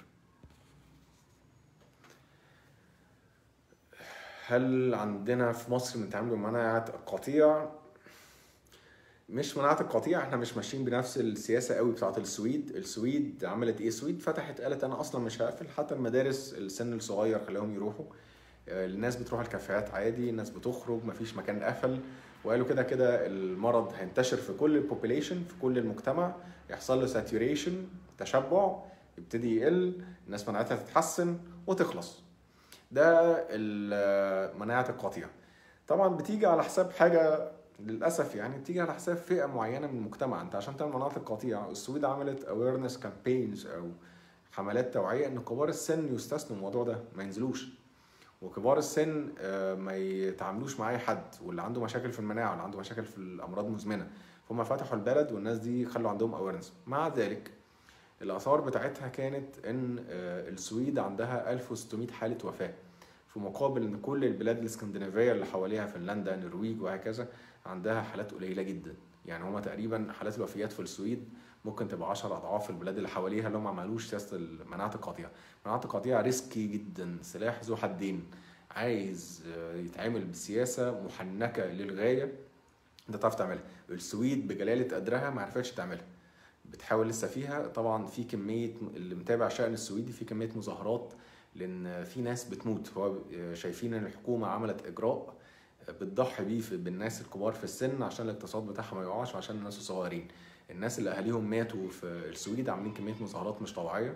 هل عندنا في مصر بنتعامل بمناعة القطيع مش مناعه القطيع احنا مش ماشيين بنفس السياسه قوي بتاعه السويد السويد عملت ايه السويد فتحت قالت انا اصلا مش هقفل حتى المدارس السن الصغير خليهم يروحوا آه، الناس بتروح الكافيهات عادي الناس بتخرج مفيش مكان قفل وقالوا كده كده المرض هينتشر في كل البوبيليشن في كل المجتمع يحصل له ساتوريشن تشبع يبتدي يقل الناس مناعتها تتحسن وتخلص ده مناعه القطيع طبعا بتيجي على حساب حاجه للاسف يعني بتيجي على حساب فئه معينه من المجتمع انت عشان تعمل مناطق قطيعه السويد عملت اويرنس كامبينز او حملات توعيه ان كبار السن يستثنوا الموضوع ده ما ينزلوش وكبار السن آه، ما يتعاملوش مع اي حد واللي عنده مشاكل في المناعه واللي عنده مشاكل في الامراض المزمنه فهم فتحوا البلد والناس دي خلوا عندهم اويرنس مع ذلك الاثار بتاعتها كانت ان آه، السويد عندها 1600 حاله وفاه في مقابل ان كل البلاد الاسكندنافيه اللي حواليها فنلندا النرويج وهكذا عندها حالات قليله جدا يعني هما تقريبا حالات الوفيات في السويد ممكن تبقى 10 اضعاف البلاد اللي حواليها اللي هم ما عملوش سياسه مناعه القطيع مناعه القطيع ريسكي جدا سلاح ذو حدين عايز يتعمل بسياسه محنكه للغايه انت تعرف تعملها السويد بجلاله قدرها ما عرفتش تعملها بتحاول لسه فيها طبعا في كميه اللي متابع شأن السويدي في كميه مظاهرات لان في ناس بتموت هو شايفين ان الحكومه عملت اجراء بتضحي بيه بالناس الكبار في السن عشان الاقتصاد بتاعها ما يقعش وعشان الناس الصغيرين الناس اللي اهاليهم ماتوا في السويد عاملين كميه مظاهرات مش طبيعيه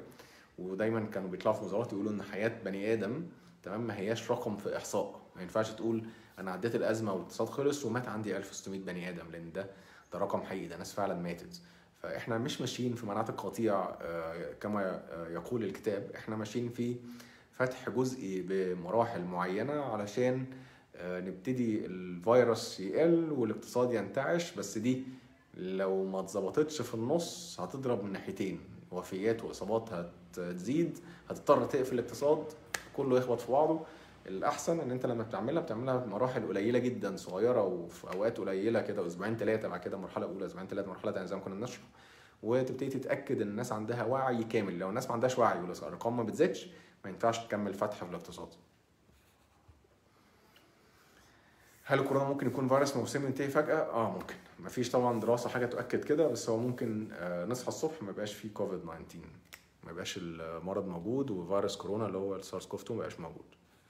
ودايما كانوا بيطلعوا في وزارات يقولوا ان حياه بني ادم تمام ما هياش رقم في احصاء ما ينفعش تقول انا عديت الازمه والاقتصاد خلص ومات عندي 1600 بني ادم لان ده ده رقم حقيقي ده ناس فعلا ماتت فاحنا مش ماشيين في مناطق قطيع آه، كما آه، يقول الكتاب احنا ماشيين في فتح جزئي بمراحل معينه علشان آه، نبتدي الفيروس يقل والاقتصاد ينتعش بس دي لو ما اتظبطتش في النص هتضرب من ناحيتين وفيات واصابات هتزيد هتضطر تقفل الاقتصاد كله يخبط في بعضه الاحسن ان انت لما بتعملها بتعملها بمراحل قليله جدا صغيره وفي اوقات قليله كده اسبوعين ثلاثه بعد كده مرحله اولى اسبوعين ثلاثه مرحله ثانيه زي ما كنا بنشرح وتبتدي تتاكد ان الناس عندها وعي كامل لو الناس ما عندهاش وعي والارقام ما بتزيدش ما ينفعش تكمل فتح في الاقتصاد هل الكورونا ممكن يكون فيروس موسمي ينتهي فجأة؟ اه ممكن مفيش طبعا دراسة حاجة تؤكد كده بس هو ممكن آه نصحى الصبح ما يبقاش فيه كوفيد 19 ما يبقاش المرض موجود وفيروس كورونا اللي هو السارس كوف 2 ما يبقاش موجود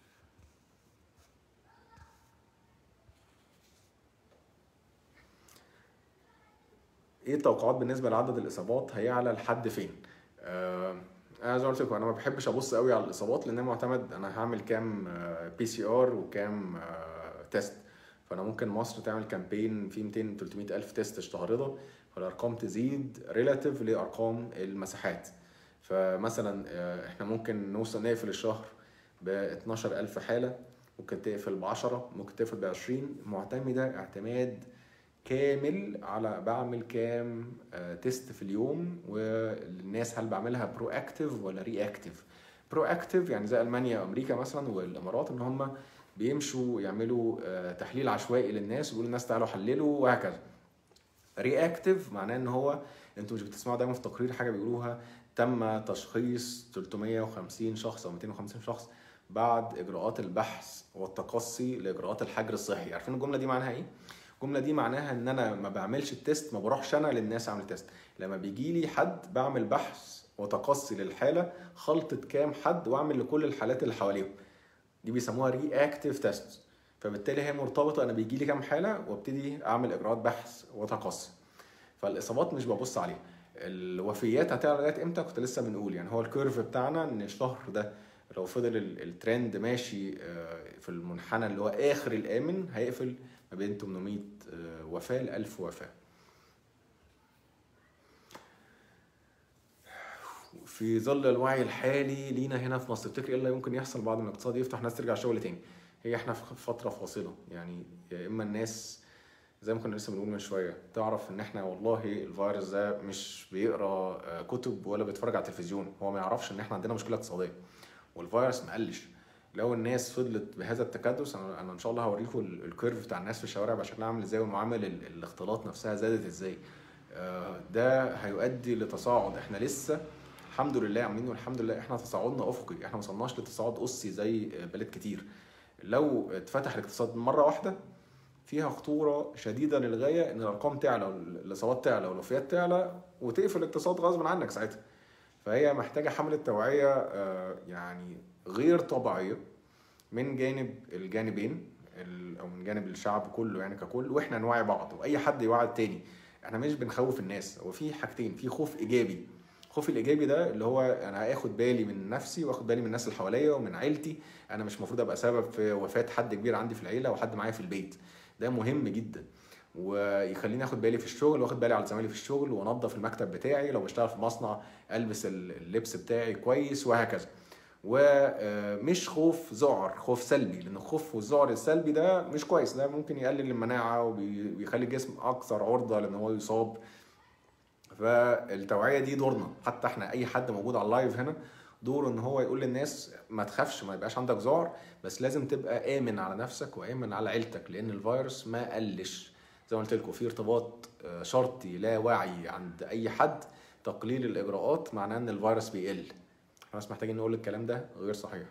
ايه التوقعات بالنسبه لعدد الاصابات هيعلى لحد فين آه انا زي ما قلت لكم انا ما بحبش ابص قوي على الاصابات لان انا معتمد انا هعمل كام بي سي ار وكام آه تيست فانا ممكن مصر تعمل كامبين فيه 200 300 الف تيست اشتهرضه فالارقام تزيد ريلاتيف لارقام المساحات فمثلا آه احنا ممكن نوصل نقفل الشهر ب 12000 حاله ممكن تقفل ب 10 ممكن تقفل ب 20 معتمده اعتماد كامل على بعمل كام تيست في اليوم والناس هل بعملها برو اكتيف ولا ري اكتيف برو اكتيف يعني زي المانيا وامريكا مثلا والامارات ان هم بيمشوا يعملوا تحليل عشوائي للناس ويقولوا الناس تعالوا حللوا وهكذا ري اكتيف معناه ان هو انتوا مش بتسمعوا دايما في تقرير حاجه بيقولوها تم تشخيص 350 شخص او 250 شخص بعد اجراءات البحث والتقصي لاجراءات الحجر الصحي عارفين الجمله دي معناها ايه الجمله دي معناها ان انا ما بعملش التيست ما بروحش انا للناس اعمل تيست لما بيجي لي حد بعمل بحث وتقصي للحاله خلطه كام حد واعمل لكل الحالات اللي حواليهم دي بيسموها ري اكتيف تيست فبالتالي هي مرتبطه انا بيجي لي كام حاله وابتدي اعمل اجراءات بحث وتقصي فالاصابات مش ببص عليها الوفيات هتعلى لغايه امتى كنت لسه بنقول يعني هو الكيرف بتاعنا ان الشهر ده لو فضل الترند ماشي في المنحنى اللي هو اخر الامن هيقفل ما بين 800 وفاة ل 1000 وفاة في ظل الوعي الحالي لينا هنا في مصر تفتكر ايه اللي ممكن يحصل بعد ما الاقتصاد يفتح ناس ترجع شغل تاني هي احنا في فترة فاصلة يعني يا اما الناس زي ما كنا لسه بنقول من شوية تعرف ان احنا والله الفيروس ده مش بيقرا كتب ولا بيتفرج على التلفزيون هو ما يعرفش ان احنا عندنا مشكلة اقتصادية والفيروس ما قلش لو الناس فضلت بهذا التكدس انا انا ان شاء الله هوريكم الكيرف بتاع الناس في الشوارع بقى شكلها عامل ازاي ومعامل الاختلاط نفسها زادت ازاي ده هيؤدي لتصاعد احنا لسه الحمد لله عاملين والحمد لله احنا تصاعدنا افقي احنا ما وصلناش لتصاعد اسي زي بلاد كتير لو اتفتح الاقتصاد مره واحده فيها خطوره شديده للغايه ان الارقام تعلى الاصابات تعلى والوفيات تعلى وتقفل الاقتصاد غصب عنك ساعتها فهي محتاجه حمله توعيه يعني غير طبيعيه من جانب الجانبين او من جانب الشعب كله يعني ككل واحنا نوعي بعض واي حد يوعي التاني احنا مش بنخوف الناس هو في حاجتين في خوف ايجابي الخوف الايجابي ده اللي هو انا هاخد بالي من نفسي واخد بالي من الناس اللي حواليا ومن عيلتي انا مش المفروض ابقى سبب في وفاه حد كبير عندي في العيله وحد معايا في البيت ده مهم جدا ويخليني اخد بالي في الشغل واخد بالي على زمايلي في الشغل وانضف المكتب بتاعي لو بشتغل في مصنع البس اللبس بتاعي كويس وهكذا ومش خوف ذعر خوف سلبي لان الخوف والذعر السلبي ده مش كويس ده ممكن يقلل المناعه وبيخلي الجسم اكثر عرضه لان هو يصاب فالتوعيه دي دورنا حتى احنا اي حد موجود على اللايف هنا دوره ان هو يقول للناس ما تخافش ما يبقاش عندك ذعر بس لازم تبقى امن على نفسك وامن على عيلتك لان الفيروس ما قلش زي ما قلت لكم في ارتباط شرطي لا وعي عند اي حد تقليل الاجراءات معناه ان الفيروس بيقل احنا بس محتاجين نقول الكلام ده غير صحيح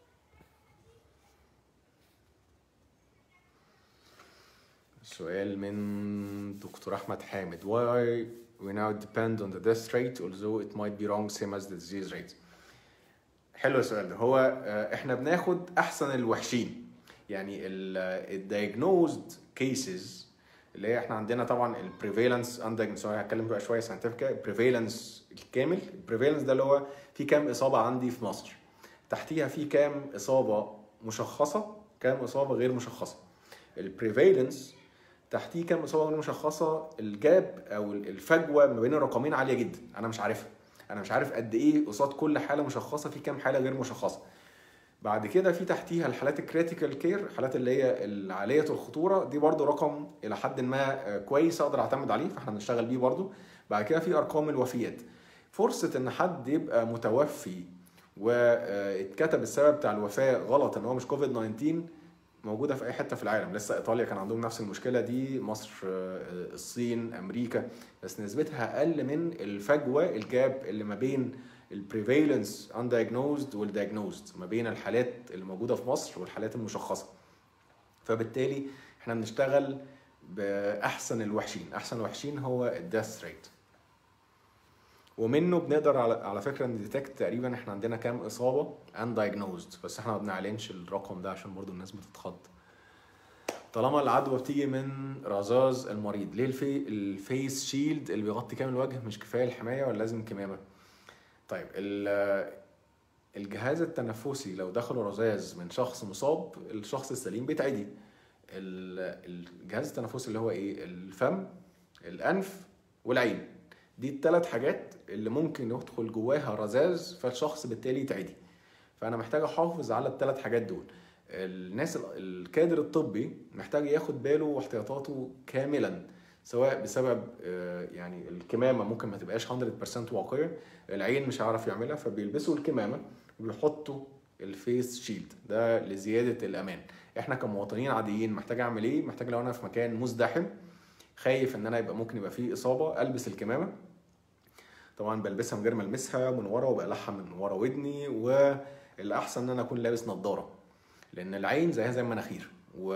سؤال من دكتور احمد حامد why we now depend on the death rate although it might be wrong same as the disease rate حلو السؤال ده هو احنا بناخد احسن الوحشين يعني الدايجنوزد كيسز اللي هي احنا عندنا طبعا البريفالنس اندايجنوز هتكلم بقى شويه ساينتفك البريفالنس الكامل البريفالنس ده اللي هو في كام اصابه عندي في مصر تحتيها في كام اصابه مشخصه كام اصابه غير مشخصه البريفالنس تحتيه كام اصابه غير مشخصه الجاب او الفجوه ما بين الرقمين عاليه جدا انا مش عارفها انا مش عارف قد ايه قصاد كل حاله مشخصه في كام حاله غير مشخصه بعد كده في تحتيها الحالات الكريتيكال كير الحالات اللي هي العاليه الخطوره دي برضو رقم الى حد ما كويس اقدر اعتمد عليه فاحنا بنشتغل بيه برضو بعد كده في ارقام الوفيات فرصه ان حد يبقى متوفي واتكتب السبب بتاع الوفاه غلط ان هو مش كوفيد 19 موجوده في اي حته في العالم لسه ايطاليا كان عندهم نفس المشكله دي مصر الصين امريكا بس نسبتها اقل من الفجوه الجاب اللي ما بين البريفالنس undiagnosed والdiagnosed ما بين الحالات اللي موجوده في مصر والحالات المشخصه فبالتالي احنا بنشتغل باحسن الوحشين احسن الوحشين هو الديث ريت ومنه بنقدر على, على فكره نديتكت تقريبا احنا عندنا كام اصابه undiagnosed بس احنا ما بنعلنش الرقم ده عشان برضو الناس بتتخض طالما العدوى بتيجي من رذاذ المريض ليه الفي الفيس شيلد اللي بيغطي كامل الوجه مش كفايه الحمايه ولا لازم كمامه طيب الجهاز التنفسي لو دخله رذاذ من شخص مصاب الشخص السليم بيتعدي الجهاز التنفسي اللي هو ايه الفم الانف والعين دي الثلاث حاجات اللي ممكن يدخل جواها رذاذ فالشخص بالتالي يتعدي فانا محتاج احافظ على الثلاث حاجات دول الناس الكادر الطبي محتاج ياخد باله واحتياطاته كاملا سواء بسبب يعني الكمامه ممكن ما تبقاش 100% واقيه العين مش هيعرف يعملها فبيلبسوا الكمامه وبيحطوا الفيس شيلد ده لزياده الامان احنا كمواطنين عاديين محتاج اعمل ايه محتاج لو انا في مكان مزدحم خايف ان انا يبقى ممكن يبقى فيه اصابه البس الكمامه طبعا بلبسها من غير ما المسها من ورا وبقلعها من ورا ودني والاحسن ان انا اكون لابس نظاره لان العين زيها زي المناخير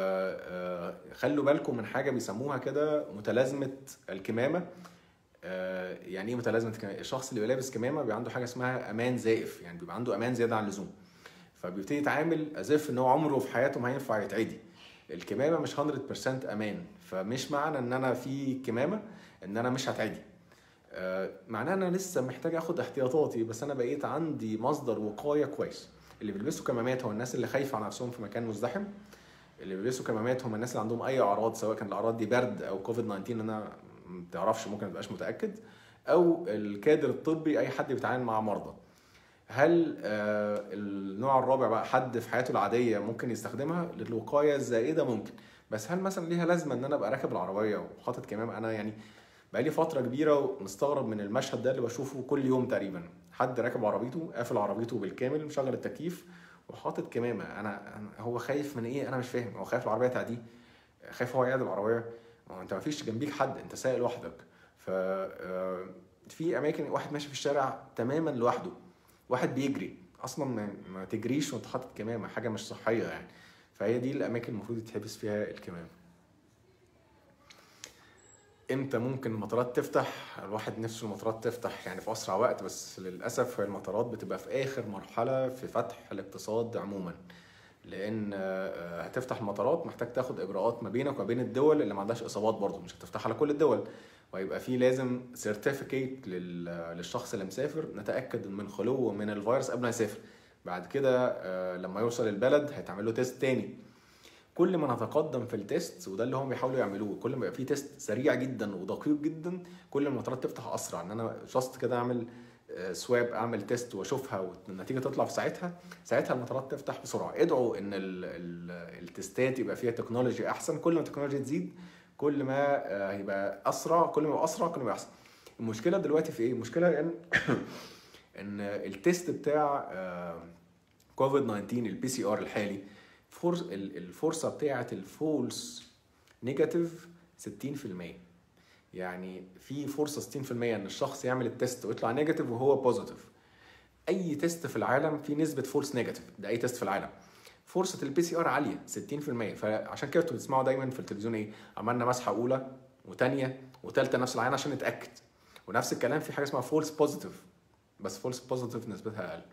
وخلوا بالكم من حاجه بيسموها كده متلازمه الكمامه يعني ايه متلازمه الكمامه الشخص اللي لابس كمامه بيبقى عنده حاجه اسمها امان زائف يعني بيبقى عنده امان زياده عن اللزوم فبيبتدي يتعامل ازف ان هو عمره في حياته ما هينفع يتعدي الكمامه مش 100% امان فمش معنى ان انا في كمامه ان انا مش هتعدي معناه ان انا لسه محتاج اخد احتياطاتي بس انا بقيت عندي مصدر وقايه كويس اللي بيلبسوا كمامات هو الناس اللي خايفه على نفسهم في مكان مزدحم اللي بيلبسوا كمامات هم الناس اللي عندهم اي اعراض سواء كان الاعراض دي برد او كوفيد 19 انا ما تعرفش ممكن ما تبقاش متاكد او الكادر الطبي اي حد بيتعامل مع مرضى هل آه النوع الرابع بقى حد في حياته العاديه ممكن يستخدمها للوقايه الزائده ممكن بس هل مثلا ليها لازمه ان انا ابقى راكب العربيه وحاطط كمامه انا يعني بقالي فتره كبيره ومستغرب من المشهد ده اللي بشوفه كل يوم تقريبا حد راكب عربيته قافل عربيته بالكامل مشغل التكييف وحاطط كمامه انا هو خايف من ايه انا مش فاهم هو خايف العربيه تعديه خايف هو يقعد العربيه ما انت ما فيش جنبيك حد انت سايق لوحدك ف في اماكن واحد ماشي في الشارع تماما لوحده واحد بيجري اصلا ما تجريش وانت حاطط كمامه حاجه مش صحيه يعني فهي دي الاماكن المفروض يتحبس فيها الكمامه امتى ممكن المطارات تفتح الواحد نفسه المطارات تفتح يعني في اسرع وقت بس للاسف المطارات بتبقى في اخر مرحله في فتح الاقتصاد عموما لان هتفتح المطارات محتاج تاخد اجراءات ما بينك وما بين الدول اللي ما عندهاش اصابات برضه مش هتفتح على كل الدول وهيبقى في لازم سيرتيفيكيت للشخص اللي مسافر نتاكد من خلوه من الفيروس قبل ما يسافر بعد كده لما يوصل البلد هيتعمل له تيست تاني كل ما نتقدم في التيست وده اللي هم بيحاولوا يعملوه كل ما يبقى في تيست سريع جدا ودقيق جدا كل ما المطارات تفتح اسرع ان انا جاست كده اعمل سواب اعمل تيست واشوفها والنتيجه تطلع في ساعتها ساعتها المطارات تفتح بسرعه ادعوا ان ال ال التستات يبقى فيها تكنولوجي احسن كل ما التكنولوجيا تزيد كل ما هيبقى اسرع كل ما يبقى اسرع كل ما يبقى احسن المشكله دلوقتي في ايه المشكله ان ان التيست بتاع كوفيد 19 البي سي ار الحالي فرص الفرصه بتاعه الفولس نيجاتيف 60% يعني في فرصه 60% ان الشخص يعمل التيست ويطلع نيجاتيف وهو بوزيتيف اي تيست في العالم في نسبه فولس نيجاتيف ده اي تيست في العالم فرصه البي سي ار عاليه 60% فعشان كده انتوا بتسمعوا دايما في التلفزيون ايه عملنا مسحه اولى وثانيه وثالثه نفس العين عشان نتاكد ونفس الكلام في حاجه اسمها فولس بوزيتيف بس فولس بوزيتيف نسبتها اقل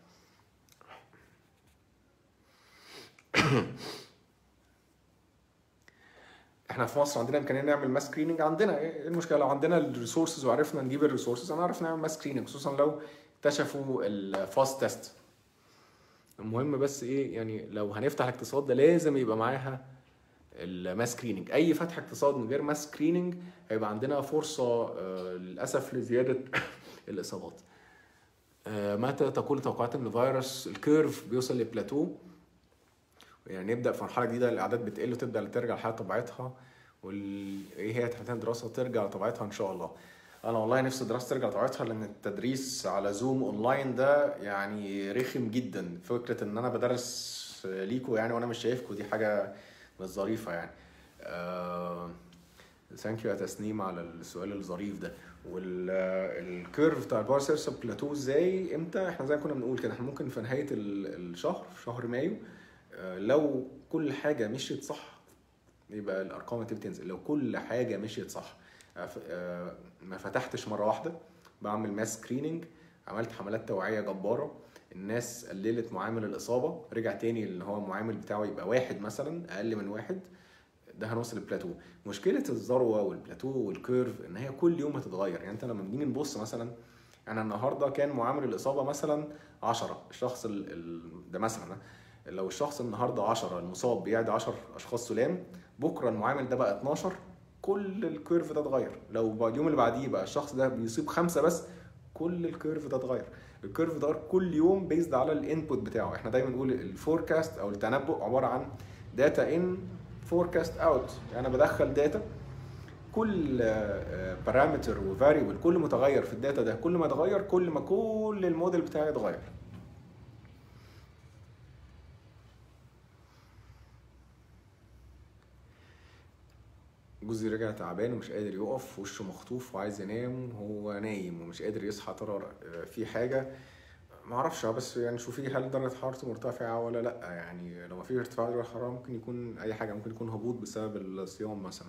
احنا في مصر عندنا امكانيه نعمل ماس سكريننج عندنا ايه المشكله لو عندنا الريسورسز وعرفنا نجيب الريسورسز هنعرف نعمل ماس سكريننج خصوصا لو اكتشفوا الفاست تيست المهم بس ايه يعني لو هنفتح الاقتصاد ده لازم يبقى معاها الماس سكريننج اي فتح اقتصاد من غير ماس سكريننج هيبقى عندنا فرصه آه، للاسف لزياده الاصابات آه، متى تقول توقعات ان الفيروس الكيرف بيوصل لبلاتو يعني نبدا في مرحله جديده الاعداد بتقل وتبدا ترجع لحياه طبيعتها وايه هي تحديدا الدراسه ترجع لطبيعتها ان شاء الله انا والله نفسي الدراسه ترجع لطبيعتها لان التدريس على زوم اونلاين ده يعني رخم جدا فكره ان انا بدرس ليكوا يعني وانا مش شايفكوا دي حاجه مش ظريفه يعني ثانك يو يا تسنيم على السؤال الظريف ده والكيرف بتاع الباور سيرس بلاتو ازاي امتى احنا زي ما كنا بنقول كده احنا ممكن في نهايه ال- الشهر في شهر مايو آه، لو كل حاجه مشيت صح يبقى الارقام هتبتدي تنزل لو كل حاجه مشيت صح آه، ف- آه، ما فتحتش مره واحده بعمل ماس سكريننج عملت حملات توعيه جباره الناس قللت معامل الاصابه رجع تاني اللي هو المعامل بتاعه يبقى واحد مثلا اقل من واحد ده هنوصل للبلاتو مشكله الذروه والبلاتو والكيرف ان هي كل يوم هتتغير يعني انت لما بنيجي نبص مثلا انا النهارده كان معامل الاصابه مثلا 10 الشخص ال... ال... ده مثلا لو الشخص النهارده 10 المصاب بيعدي 10 اشخاص سلام بكره المعامل ده بقى 12 كل الكيرف ده اتغير لو بقى اليوم اللي بعديه بقى الشخص ده بيصيب خمسه بس كل الكيرف ده اتغير الكيرف ده كل يوم بيزد على الانبوت بتاعه احنا دايما نقول الفوركاست او التنبؤ عباره عن داتا ان فوركاست اوت يعني انا بدخل داتا كل بارامتر وفاريبل كل متغير في الداتا ده كل ما اتغير كل ما كل الموديل بتاعي اتغير جوزي رجع تعبان ومش قادر يقف وشه مخطوف وعايز ينام وهو نايم ومش قادر يصحى ترى في حاجه ما اعرفش بس يعني شوفي هل درجه حرارته مرتفعه ولا لا يعني لو ما في ارتفاع درجه الحراره ممكن يكون اي حاجه ممكن يكون هبوط بسبب الصيام مثلا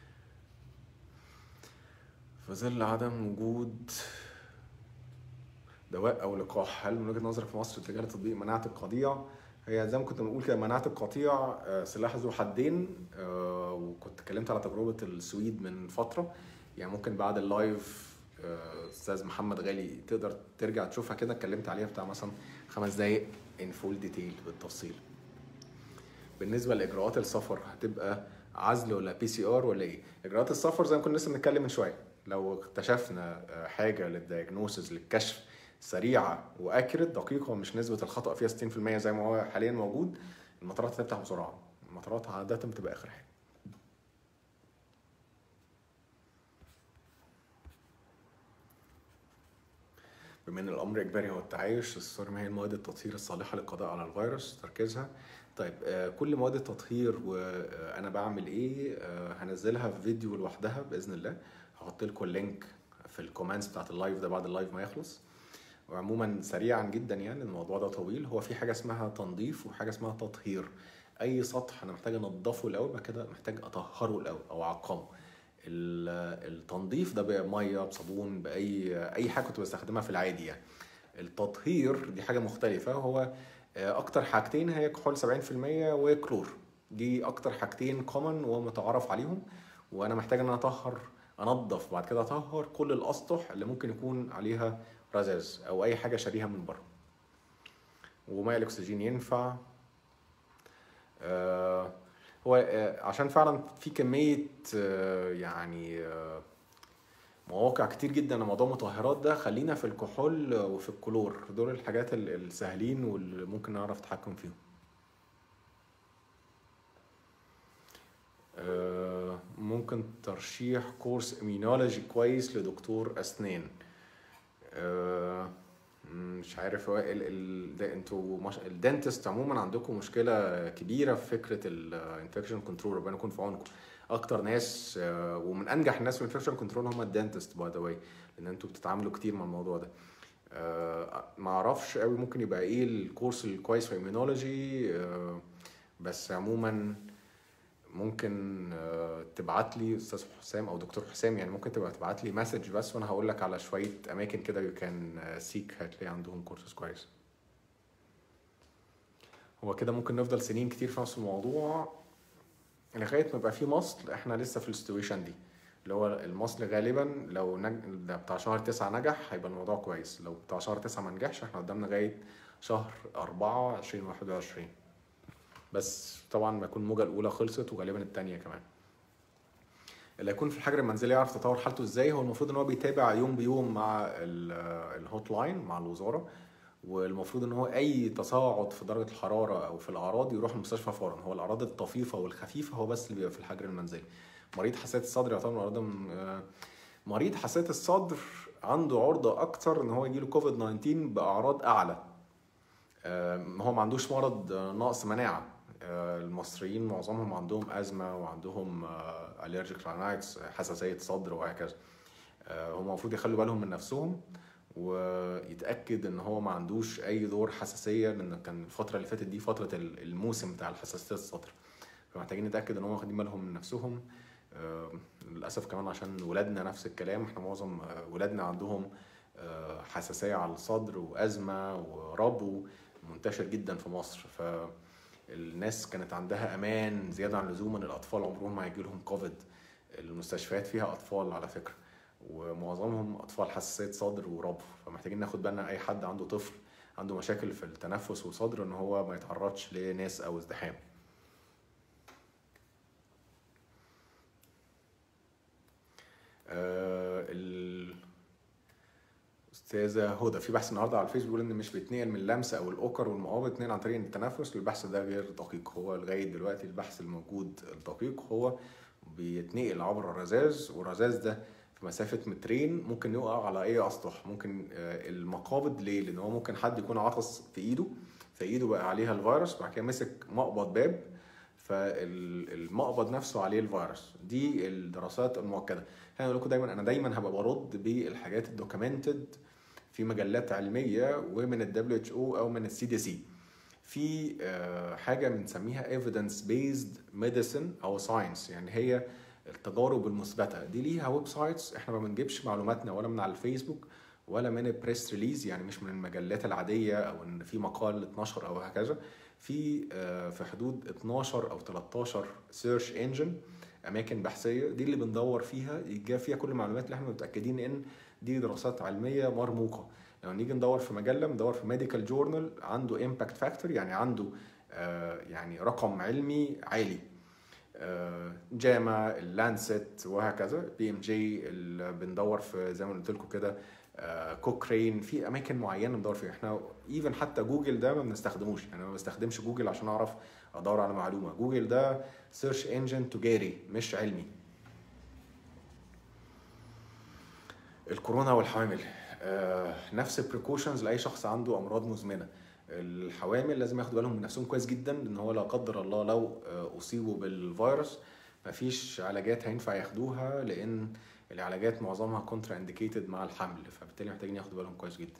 في ظل عدم وجود دواء او لقاح هل من وجهه نظرك في مصر اتجاه لتطبيق مناعه القطيع هي زي ما كنت بقول كده مناعه القطيع آه، سلاح ذو حدين آه، وكنت اتكلمت على تجربه السويد من فتره يعني ممكن بعد اللايف آه، استاذ محمد غالي تقدر ترجع تشوفها كده اتكلمت عليها بتاع مثلا خمس دقايق ان فول ديتيل بالتفصيل بالنسبه لاجراءات السفر هتبقى عزل ولا بي سي ار ولا ايه اجراءات السفر زي ما كنا لسه بنتكلم من شويه لو اكتشفنا آه، حاجه للدياجنوسز للكشف سريعه واكيرت دقيقه مش نسبه الخطا فيها 60% زي ما هو حاليا موجود المطارات هتفتح بسرعه المطارات عاده بتبقى اخر حاجه بما ان الامر اجباري هو التعايش الصور ما هي المواد التطهير الصالحه للقضاء على الفيروس تركيزها طيب آه، كل مواد التطهير وانا بعمل ايه آه، هنزلها في فيديو لوحدها باذن الله هحط لكم اللينك في الكومنتس بتاعت اللايف ده بعد اللايف ما يخلص وعموما سريعا جدا يعني الموضوع ده طويل هو في حاجه اسمها تنظيف وحاجه اسمها تطهير اي سطح انا محتاج انضفه الاول بعد كده محتاج اطهره الاول او اعقمه ال- التنظيف ده بميه بصابون باي اي حاجه كنت بستخدمها في العادي يعني التطهير دي حاجه مختلفه هو آه، اكتر حاجتين هي كحول 70% وكلور دي اكتر حاجتين كومن ومتعارف عليهم وانا محتاج ان انا اطهر انضف بعد كده اطهر كل الاسطح اللي ممكن يكون عليها رذاذ او اي حاجه شاريها من بره وماء الاكسجين ينفع آه، هو آه، عشان فعلا في كميه آه، يعني آه، مواقع كتير جدا لموضوع المطهرات ده خلينا في الكحول وفي الكلور دول الحاجات ال- السهلين واللي ممكن نعرف نتحكم فيهم آه، ممكن ترشيح كورس امينولوجي كويس لدكتور اسنان آه، مش عارف هو ال ال ده انتوا مش الدنتست عموما عندكم مشكله كبيره في فكره الانفكشن كنترول ربنا يكون في عونكم اكتر ناس آه، ومن انجح الناس في الانفكشن كنترول هم الدنتست باي ذا واي لان انتوا بتتعاملوا كتير مع الموضوع ده آه، ما اعرفش قوي ممكن يبقى ايه الكورس الكويس في immunology آه، بس عموما ممكن آه، تبعت لي استاذ حسام او دكتور حسام يعني ممكن تبقى تبعت لي مسج بس وانا هقول لك على شويه اماكن كده يو كان سيك هتلاقي عندهم كورسز كويس هو كده ممكن نفضل سنين كتير في نفس الموضوع لغايه ما يبقى في مصل احنا لسه في السيتويشن دي اللي هو المصل غالبا لو نج... ده بتاع شهر تسعة نجح هيبقى الموضوع كويس لو بتاع شهر تسعة ما نجحش احنا قدامنا لغايه شهر أربعة عشرين واحد وعشرين بس طبعا ما يكون الموجة الأولى خلصت وغالبا التانية كمان اللي هيكون في الحجر المنزلي يعرف تطور حالته ازاي هو المفروض ان هو بيتابع يوم بيوم مع الهوت لاين مع الوزاره والمفروض ان هو اي تصاعد في درجه الحراره او في الاعراض يروح المستشفى فورا هو الاعراض الطفيفه والخفيفه هو بس اللي بيبقى في الحجر المنزلي مريض حساسيه الصدر يعتبر مريض مريض حساسيه الصدر عنده عرضه اكتر ان هو يجيله كوفيد 19 باعراض اعلى هو ما عندوش مرض نقص مناعه المصريين معظمهم عندهم ازمه وعندهم الرجيك راينايتس حساسيه صدر وهكذا هم المفروض يخلوا بالهم من نفسهم ويتاكد ان هو ما عندوش اي دور حساسيه لان كان الفتره اللي فاتت دي فتره الموسم بتاع الحساسيه الصدر فمحتاجين نتاكد ان هم واخدين بالهم من نفسهم للاسف كمان عشان ولادنا نفس الكلام احنا معظم ولادنا عندهم حساسيه على الصدر وازمه وربو منتشر جدا في مصر ف الناس كانت عندها امان زياده عن اللزوم ان الاطفال عمرهم ما هيجي لهم كوفيد المستشفيات فيها اطفال على فكره ومعظمهم اطفال حساسيه صدر وربو فمحتاجين ناخد بالنا اي حد عنده طفل عنده مشاكل في التنفس والصدر ان هو ما يتعرضش لناس او ازدحام آه الاستاذه هدى في بحث النهارده على الفيسبوك بيقول ان مش بيتنقل من اللمس او الاوكر والمقابض اتنين عن طريق التنفس البحث ده غير دقيق هو لغايه دلوقتي البحث الموجود الدقيق هو بيتنقل عبر الرذاذ والرذاذ ده في مسافه مترين ممكن يقع على اي اسطح ممكن المقابض ليه لان هو ممكن حد يكون عطس في ايده فايده بقى عليها الفيروس بعد كده مسك مقبض باب فالمقبض نفسه عليه الفيروس دي الدراسات المؤكده انا بقول لكم دايما انا دايما هبقى برد بالحاجات الدوكيومنتد في مجلات علميه ومن الدبليو اتش او او من السي دي سي في حاجه بنسميها ايفيدنس بيزد ميديسن او ساينس يعني هي التجارب المثبته دي ليها ويب سايتس احنا ما بنجيبش معلوماتنا ولا من على الفيسبوك ولا من البريس ريليز يعني مش من المجلات العاديه او ان في مقال اتنشر او هكذا في في حدود 12 او 13 سيرش انجن اماكن بحثيه دي اللي بندور فيها يجاب فيها كل المعلومات اللي احنا متاكدين ان دي دراسات علميه مرموقه لما يعني نيجي ندور في مجله ندور في ميديكال جورنال عنده امباكت فاكتور يعني عنده آه يعني رقم علمي عالي آه جاما اللانست وهكذا بي ام جي اللي بندور في زي ما قلت لكم كده آه كوكرين في اماكن معينه بندور فيها احنا ايفن حتى جوجل ده ما بنستخدموش يعني ما بستخدمش جوجل عشان اعرف ادور على معلومه جوجل ده سيرش انجن تجاري مش علمي الكورونا والحوامل آه نفس البريكوشنز لاي شخص عنده امراض مزمنه الحوامل لازم ياخدوا بالهم من نفسهم كويس جدا لان هو لا قدر الله لو اصيبوا بالفيروس مفيش علاجات هينفع ياخدوها لان العلاجات معظمها كونترا انديكيتد مع الحمل فبالتالي محتاجين ياخدوا بالهم كويس جدا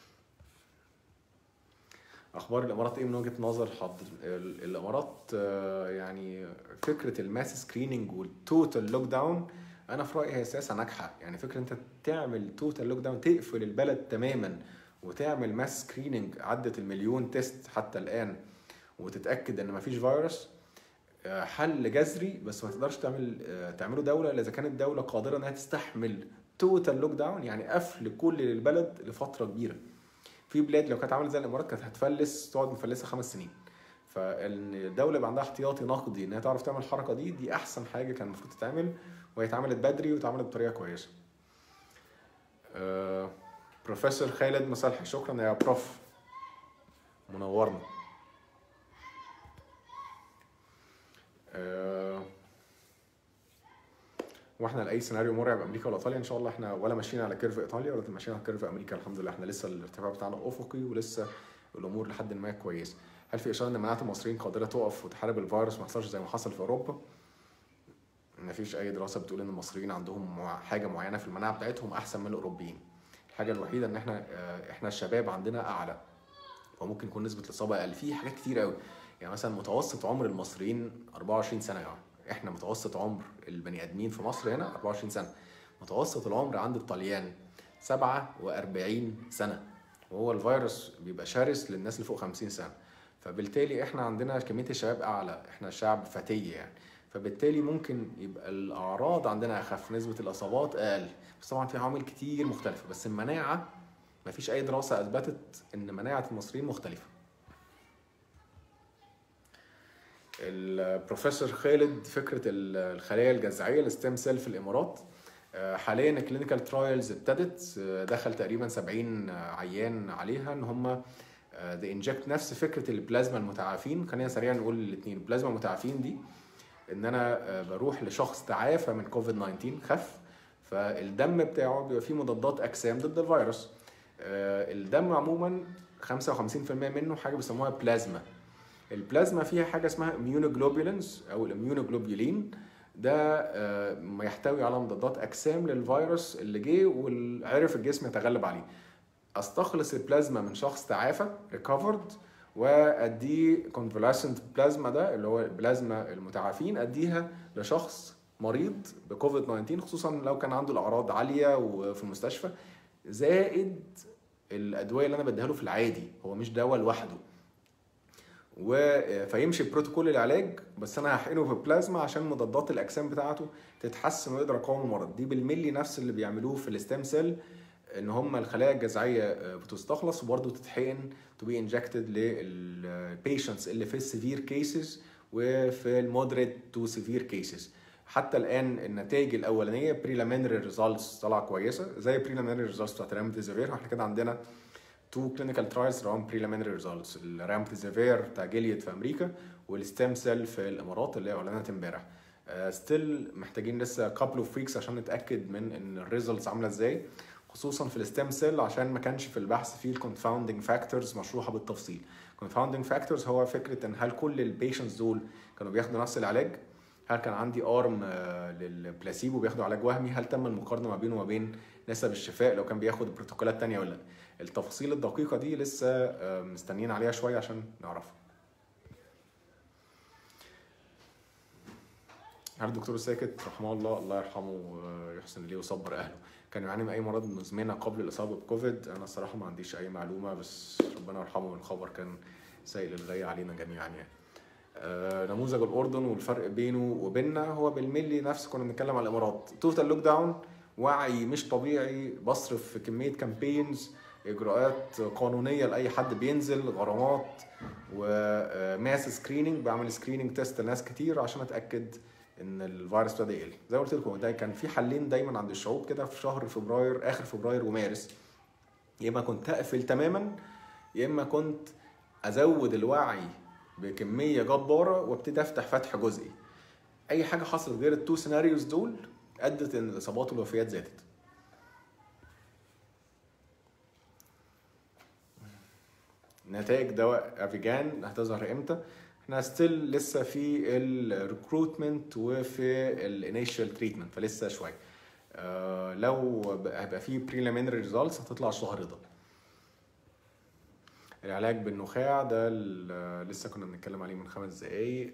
اخبار الامارات ايه من وجهه نظر حضر الامارات يعني فكره الماس سكريننج والتوتال لوك داون انا في رايي هي سياسه ناجحه يعني فكره انت تعمل توتال لوك داون تقفل البلد تماما وتعمل ماس سكريننج عدت المليون تيست حتى الان وتتاكد ان مفيش فيروس حل جذري بس ما تقدرش تعمل تعمله دوله الا اذا كانت الدوله قادره انها تستحمل توتال لوك داون يعني قفل كل البلد لفتره كبيره في بلاد لو كانت عملت زي الامارات كانت هتفلس تقعد مفلسه خمس سنين فالدوله يبقى عندها احتياطي نقدي انها تعرف تعمل الحركه دي دي احسن حاجه كان المفروض تتعمل وهي اتعملت بدري واتعملت بطريقه كويسه أه بروفيسور خالد مصالحي شكرا يا بروف منورنا أه واحنا لاي سيناريو مرعب امريكا ولا ايطاليا ان شاء الله احنا ولا ماشيين على كيرف ايطاليا ولا ماشيين على كيرف امريكا الحمد لله احنا لسه الارتفاع بتاعنا افقي ولسه الامور لحد ما كويسه هل في اشاره ان مناعه المصريين قادره تقف وتحارب الفيروس ما يحصلش زي ما حصل في اوروبا ما فيش اي دراسه بتقول ان المصريين عندهم حاجه معينه في المناعه بتاعتهم احسن من الاوروبيين الحاجه الوحيده ان احنا احنا الشباب عندنا اعلى وممكن يكون نسبه الاصابه اقل في حاجات كتير قوي يعني مثلا متوسط عمر المصريين 24 سنه يعني احنا متوسط عمر البني ادمين في مصر هنا 24 سنه متوسط العمر عند الطليان 47 سنه وهو الفيروس بيبقى شرس للناس اللي فوق 50 سنه فبالتالي احنا عندنا كميه الشباب اعلى احنا شعب فتي يعني فبالتالي ممكن يبقى الاعراض عندنا اخف نسبه الاصابات اقل بس طبعا في عوامل كتير مختلفه بس المناعه مفيش اي دراسه اثبتت ان مناعه المصريين مختلفه البروفيسور خالد فكره الخلايا الجذعيه الستيم سيل في الامارات آه، حاليا الكلينيكال ترايلز ابتدت آه، دخل تقريبا 70 عيان عليها ان هم ده انجكت نفس فكره البلازما المتعافين خلينا سريعا نقول الاثنين البلازما المتعافين دي ان انا آه، بروح لشخص تعافى من كوفيد 19 خف فالدم بتاعه بيبقى فيه مضادات اجسام ضد الفيروس الدم عموما 55% منه حاجه بيسموها بلازما البلازما فيها حاجه اسمها اميونوجلوبولينز او الاميونوجلوبولين ده آه، يحتوي على مضادات اجسام للفيروس اللي جه وعرف الجسم يتغلب عليه استخلص البلازما من شخص تعافى ريكفرد واديه كونفالسنت بلازما ده اللي هو البلازما المتعافين اديها لشخص مريض بكوفيد 19 خصوصا لو كان عنده الاعراض عاليه وفي المستشفى زائد الادويه اللي انا بديها له في العادي هو مش دواء لوحده و فيمشي بروتوكول العلاج بس انا هحقنه ببلازما عشان مضادات الاجسام بتاعته تتحسن ويقدر يقاوم المرض دي بالملي نفس اللي بيعملوه في الستام سيل ان هم الخلايا الجذعيه آه، بتستخلص وبرده تتحقن تو بي انجكتد للبيشنتس اللي في السيفير كيسز وفي المودريت تو سيفير كيسز حتى الان النتائج الاولانيه بريلامينري ريزلتس طالعه كويسه زي بريلامينري ريزلتس بتاعت رامديزيفير احنا كده عندنا تو كلينيكال ترايلز راهم بريليمينري ريزلتس الرامبتيزيفير بتاع جيليد في امريكا والستيم سيل في الامارات اللي اعلنت امبارح ستيل uh, محتاجين لسه كابل اوف ويكس عشان نتاكد من ان الريزلتس عامله ازاي خصوصا في الستيم سيل عشان ما كانش في البحث فيه الكونفاوندنج فاكتورز مشروحه بالتفصيل الكونفاوندنج فاكتورز هو فكره ان هل كل البيشنتس دول كانوا بياخدوا نفس العلاج هل كان عندي ارم uh, للبلاسيبو بياخدوا علاج وهمي هل تم المقارنه ما بينه وما بين نسب الشفاء لو كان بياخد بروتوكولات تانية ولا لا التفاصيل الدقيقة دي لسه آه، مستنيين عليها شوية عشان نعرفها هل الدكتور ساكت رحمه الله الله يرحمه ويحسن ليه ويصبر اهله كان يعاني من اي مرض مزمنه قبل الاصابه بكوفيد انا الصراحه ما عنديش اي معلومه بس ربنا يرحمه الخبر كان سيء للغايه علينا جميعا يعني آه نموذج الاردن والفرق بينه وبيننا هو بالملي نفس كنا بنتكلم على الامارات توتال لوك داون وعي مش طبيعي بصرف في كميه كامبينز اجراءات قانونيه لاي حد بينزل غرامات وماس سكريننج بعمل سكريننج تيست لناس كتير عشان اتاكد ان الفيروس ابتدى يقل زي ما قلت لكم ده كان في حلين دايما عند الشعوب كده في شهر فبراير اخر فبراير ومارس يا اما كنت اقفل تماما يا اما كنت ازود الوعي بكميه جباره وابتدي افتح فتح جزئي اي حاجه حصلت غير التو سيناريوز دول ادت ان الاصابات والوفيات زادت نتائج دواء افيجان هتظهر امتى احنا ستيل لسه في الريكروتمنت وفي الانيشال تريتمنت فلسه شويه آه لو هيبقى في بريليمينري ريزلتس هتطلع الشهر ده العلاج بالنخاع ده لسه كنا بنتكلم عليه من خمس دقايق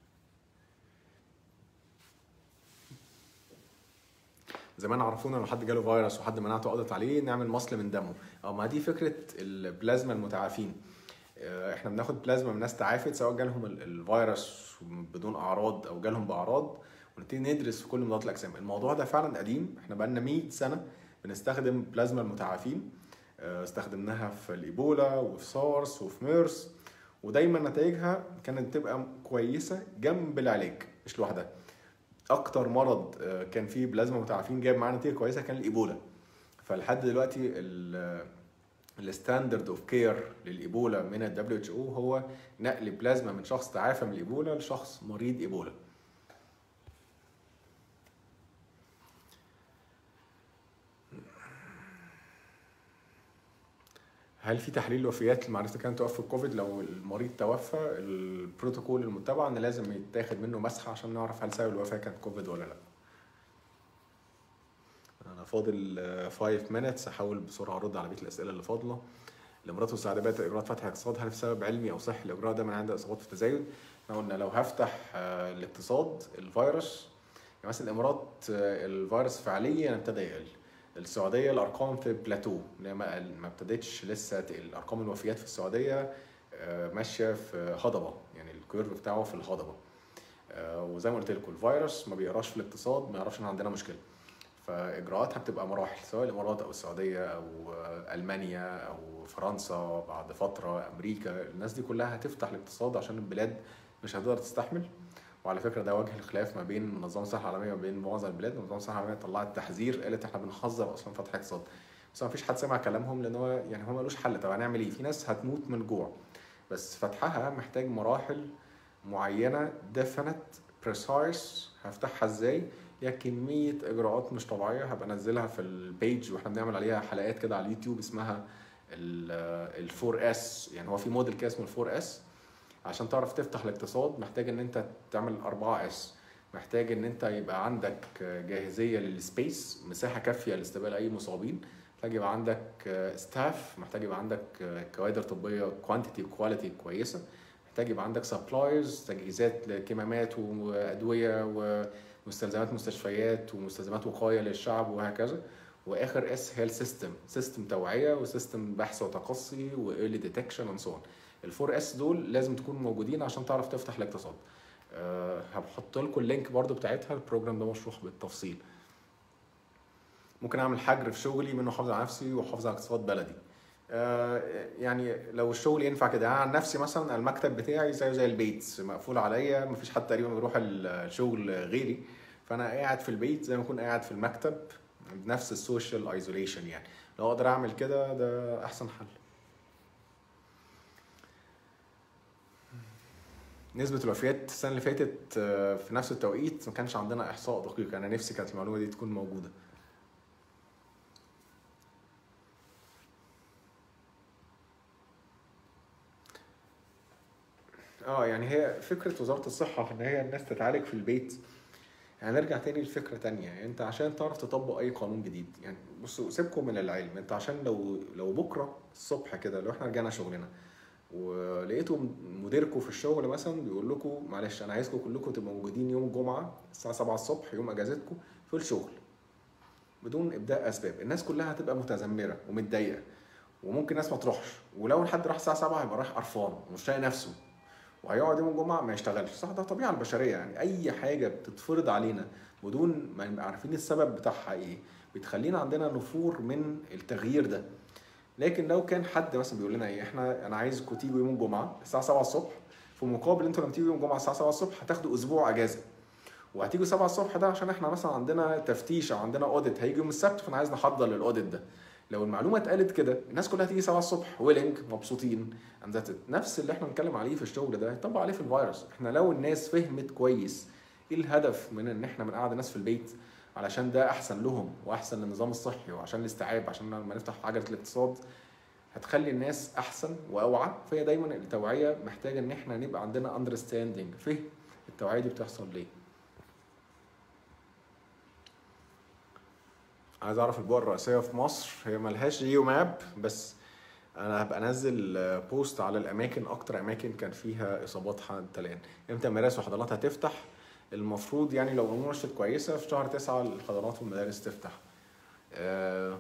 زمان عرفونا لو حد جاله فيروس وحد مناعته قضت عليه نعمل مصل من دمه اه ما دي فكره البلازما المتعافين آه، احنا بناخد بلازما من ناس تعافت سواء جالهم الفيروس بدون اعراض او جالهم باعراض ونبتدي ندرس في كل مضادات الاجسام الموضوع ده فعلا قديم احنا بقالنا 100 سنه بنستخدم بلازما المتعافين آه، استخدمناها في الايبولا وفي سارس وفي ميرس ودايما نتائجها كانت تبقى كويسه جنب العلاج مش لوحدها اكتر مرض آه، كان فيه بلازما متعافين جايب معاه نتيجه كويسه كان الايبولا فلحد دلوقتي الستاندرد اوف كير للايبولا من الدبليو اتش او هو نقل بلازما من شخص تعافى من الايبولا لشخص مريض ايبولا هل في تحليل وفيات لمعرفه كان توفى الكوفيد لو المريض توفى البروتوكول المتبع ان لازم يتاخد منه مسحه عشان نعرف هل سبب الوفاه كانت كوفيد ولا لا انا فاضل 5 minutes احاول بسرعه ارد على بقيه الاسئله اللي فاضله الامارات والسعوديه بات اجراءات فتح الاقتصاد هل بسبب علمي او صحي الاجراء ده من عند اصابات في التزايد احنا قلنا لو هفتح آه، الاقتصاد الفيروس يعني مثلا الامارات آه، الفيروس فعليا ابتدى يقل السعوديه الارقام في بلاتو ما ما ابتدتش لسه تقل ارقام الوفيات في السعوديه آه، ماشيه في هضبه يعني الكيرف بتاعه في الهضبه آه، وزي ما قلت لكم الفيروس ما بيقراش في الاقتصاد ما يعرفش ان عندنا مشكله فاجراءاتها بتبقى مراحل سواء الامارات او السعوديه او آه، المانيا او فرنسا بعد فتره امريكا الناس دي كلها هتفتح الاقتصاد عشان البلاد مش هتقدر تستحمل وعلى فكره ده وجه الخلاف ما بين منظمه الصحه العالميه وبين معظم البلاد منظمه الصحه العالميه طلعت تحذير قالت احنا بنحذر اصلا فتح اقتصاد بس ما فيش حد سمع كلامهم لان هو يعني هو ملوش حل طب هنعمل ايه في ناس هتموت من الجوع بس فتحها محتاج مراحل معينه definite precise هفتحها ازاي ليها كميه اجراءات مش طبيعيه هبقى انزلها في البيج واحنا بنعمل عليها حلقات كده على اليوتيوب اسمها ال 4 اس يعني هو في موديل كده اسمه ال 4 اس عشان تعرف تفتح الاقتصاد محتاج ان انت تعمل 4 اس محتاج ان انت يبقى عندك جاهزيه للسبيس مساحه كافيه لاستقبال اي مصابين محتاج يبقى عندك ستاف محتاج يبقى عندك كوادر طبيه كوانتيتي وكواليتي كويسه محتاج يبقى عندك سبلايرز تجهيزات لكمامات وادويه ومستلزمات مستشفيات ومستلزمات وقايه للشعب وهكذا واخر اس هي السيستم سيستم توعيه وسيستم بحث وتقصي وايرلي ديتكشن اند سو الفور اس دول لازم تكونوا موجودين عشان تعرف تفتح الاقتصاد أه هبحط لكم اللينك برضو بتاعتها البروجرام ده مشروح بالتفصيل ممكن اعمل حجر في شغلي منه احافظ على نفسي واحافظ على اقتصاد بلدي أه يعني لو الشغل ينفع كده انا عن نفسي مثلا المكتب بتاعي زيه زي البيت مقفول عليا مفيش حد تقريبا بيروح الشغل غيري فانا قاعد في البيت زي ما اكون قاعد في المكتب بنفس السوشيال ايزوليشن يعني لو اقدر اعمل كده ده احسن حل نسبة الوفيات السنة اللي فاتت في نفس التوقيت ما كانش عندنا إحصاء دقيق أنا نفسي كانت المعلومة دي تكون موجودة اه يعني هي فكرة وزارة الصحة ان هي الناس تتعالج في البيت هنرجع يعني تاني لفكرة تانية يعني انت عشان تعرف تطبق اي قانون جديد يعني بصوا سيبكم من العلم انت عشان لو لو بكرة الصبح كده لو احنا رجعنا شغلنا ولقيتوا مديركم في الشغل مثلا بيقول لكم معلش انا عايزكم كلكم تبقوا موجودين يوم الجمعه الساعه 7 الصبح يوم اجازتكم في الشغل بدون ابداء اسباب الناس كلها هتبقى متذمره ومتضايقه وممكن ناس ما تروحش ولو حد راح الساعه 7 هيبقى رايح قرفان ومش طايق نفسه وهيقعد يوم الجمعه ما يشتغلش صح ده طبيعه البشريه يعني اي حاجه بتتفرض علينا بدون ما نبقى عارفين السبب بتاعها ايه بتخلينا عندنا نفور من التغيير ده لكن لو كان حد مثلا بيقول لنا ايه احنا انا عايزكم تيجوا يوم الجمعه الساعه 7 الصبح في مقابل انتوا لما تيجوا يوم الجمعه الساعه 7 الصبح هتاخدوا اسبوع اجازه وهتيجوا 7 الصبح ده عشان احنا مثلا عندنا تفتيش او عندنا اوديت هيجي يوم السبت فانا عايز نحضر للاوديت ده لو المعلومه اتقالت كده الناس كلها تيجي 7 الصبح ويلنج مبسوطين نفس اللي احنا بنتكلم عليه في الشغل ده يطبق عليه في الفيروس احنا لو الناس فهمت كويس ايه الهدف من ان احنا بنقعد الناس في البيت علشان ده احسن لهم واحسن للنظام الصحي وعشان الاستيعاب عشان لما نفتح عجله الاقتصاد هتخلي الناس احسن واوعى فهي دايما التوعيه محتاجه ان احنا نبقى عندنا اندرستاندينج فهم التوعيه دي بتحصل ليه عايز اعرف البؤر الرئيسيه في مصر هي ملهاش جيو ماب بس انا هبقى انزل بوست على الاماكن اكتر اماكن كان فيها اصابات حدلان امتى المدارس والحضانات هتفتح المفروض يعني لو الامور مشيت كويسه في شهر تسعة الحضانات والمدارس تفتح أه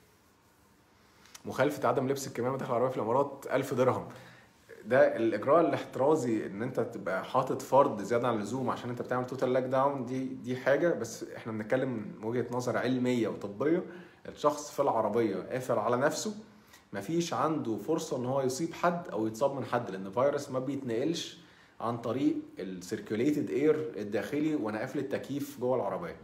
مخالفه عدم لبس الكمامه داخل العربيه في الامارات 1000 درهم ده الاجراء الاحترازي ان انت تبقى حاطط فرض زياده عن اللزوم عشان انت بتعمل توتال لاك داون دي دي حاجه بس احنا بنتكلم من وجهه نظر علميه وطبيه الشخص في العربيه قافل على نفسه مفيش عنده فرصه ان هو يصيب حد او يتصاب من حد لان الفيروس ما بيتنقلش عن طريق السيركيوليتد اير الداخلي وانا قافل التكييف جوه العربيه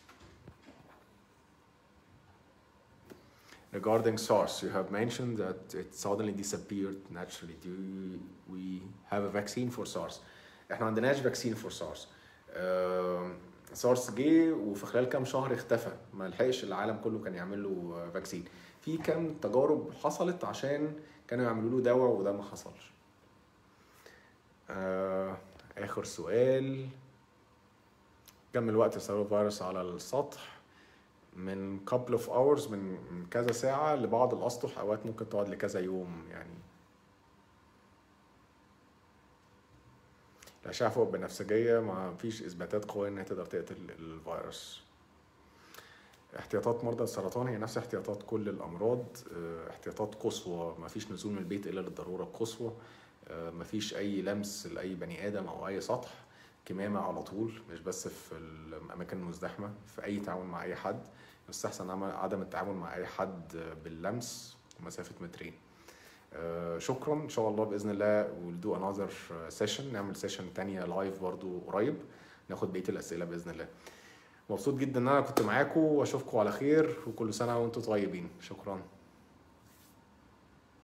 regarding SARS, you have mentioned that it suddenly disappeared naturally. Do we have a vaccine for SARS? احنا ما عندناش فاكسين فور سارس. سارس جه وفي خلال كام شهر اختفى ما لحقش العالم كله كان يعمل له فاكسين. في كام تجارب حصلت عشان كانوا يعملوا له دواء وده ما حصلش. اخر سؤال كم الوقت يستمر الفيروس على السطح؟ من couple of hours من كذا ساعة لبعض الأسطح أوقات ممكن تقعد لكذا يوم يعني الأشعة فوق بنفسجية ما فيش إثباتات قوية إنها تقدر تقتل الفيروس احتياطات مرضى السرطان هي نفس احتياطات كل الأمراض احتياطات قصوى ما فيش نزول من البيت إلا للضرورة القصوى ما فيش أي لمس لأي بني آدم أو أي سطح كمامه على طول مش بس في الاماكن المزدحمه في اي تعامل مع اي حد يستحسن عمل- عدم التعامل مع اي حد باللمس مسافه مترين آه، شكرا ان شاء الله باذن الله we'll do another session نعمل سيشن تانية لايف برضو قريب ناخد بقيه الاسئله باذن الله مبسوط جدا ان انا كنت معاكم واشوفكم على خير وكل سنه وانتم طيبين شكرا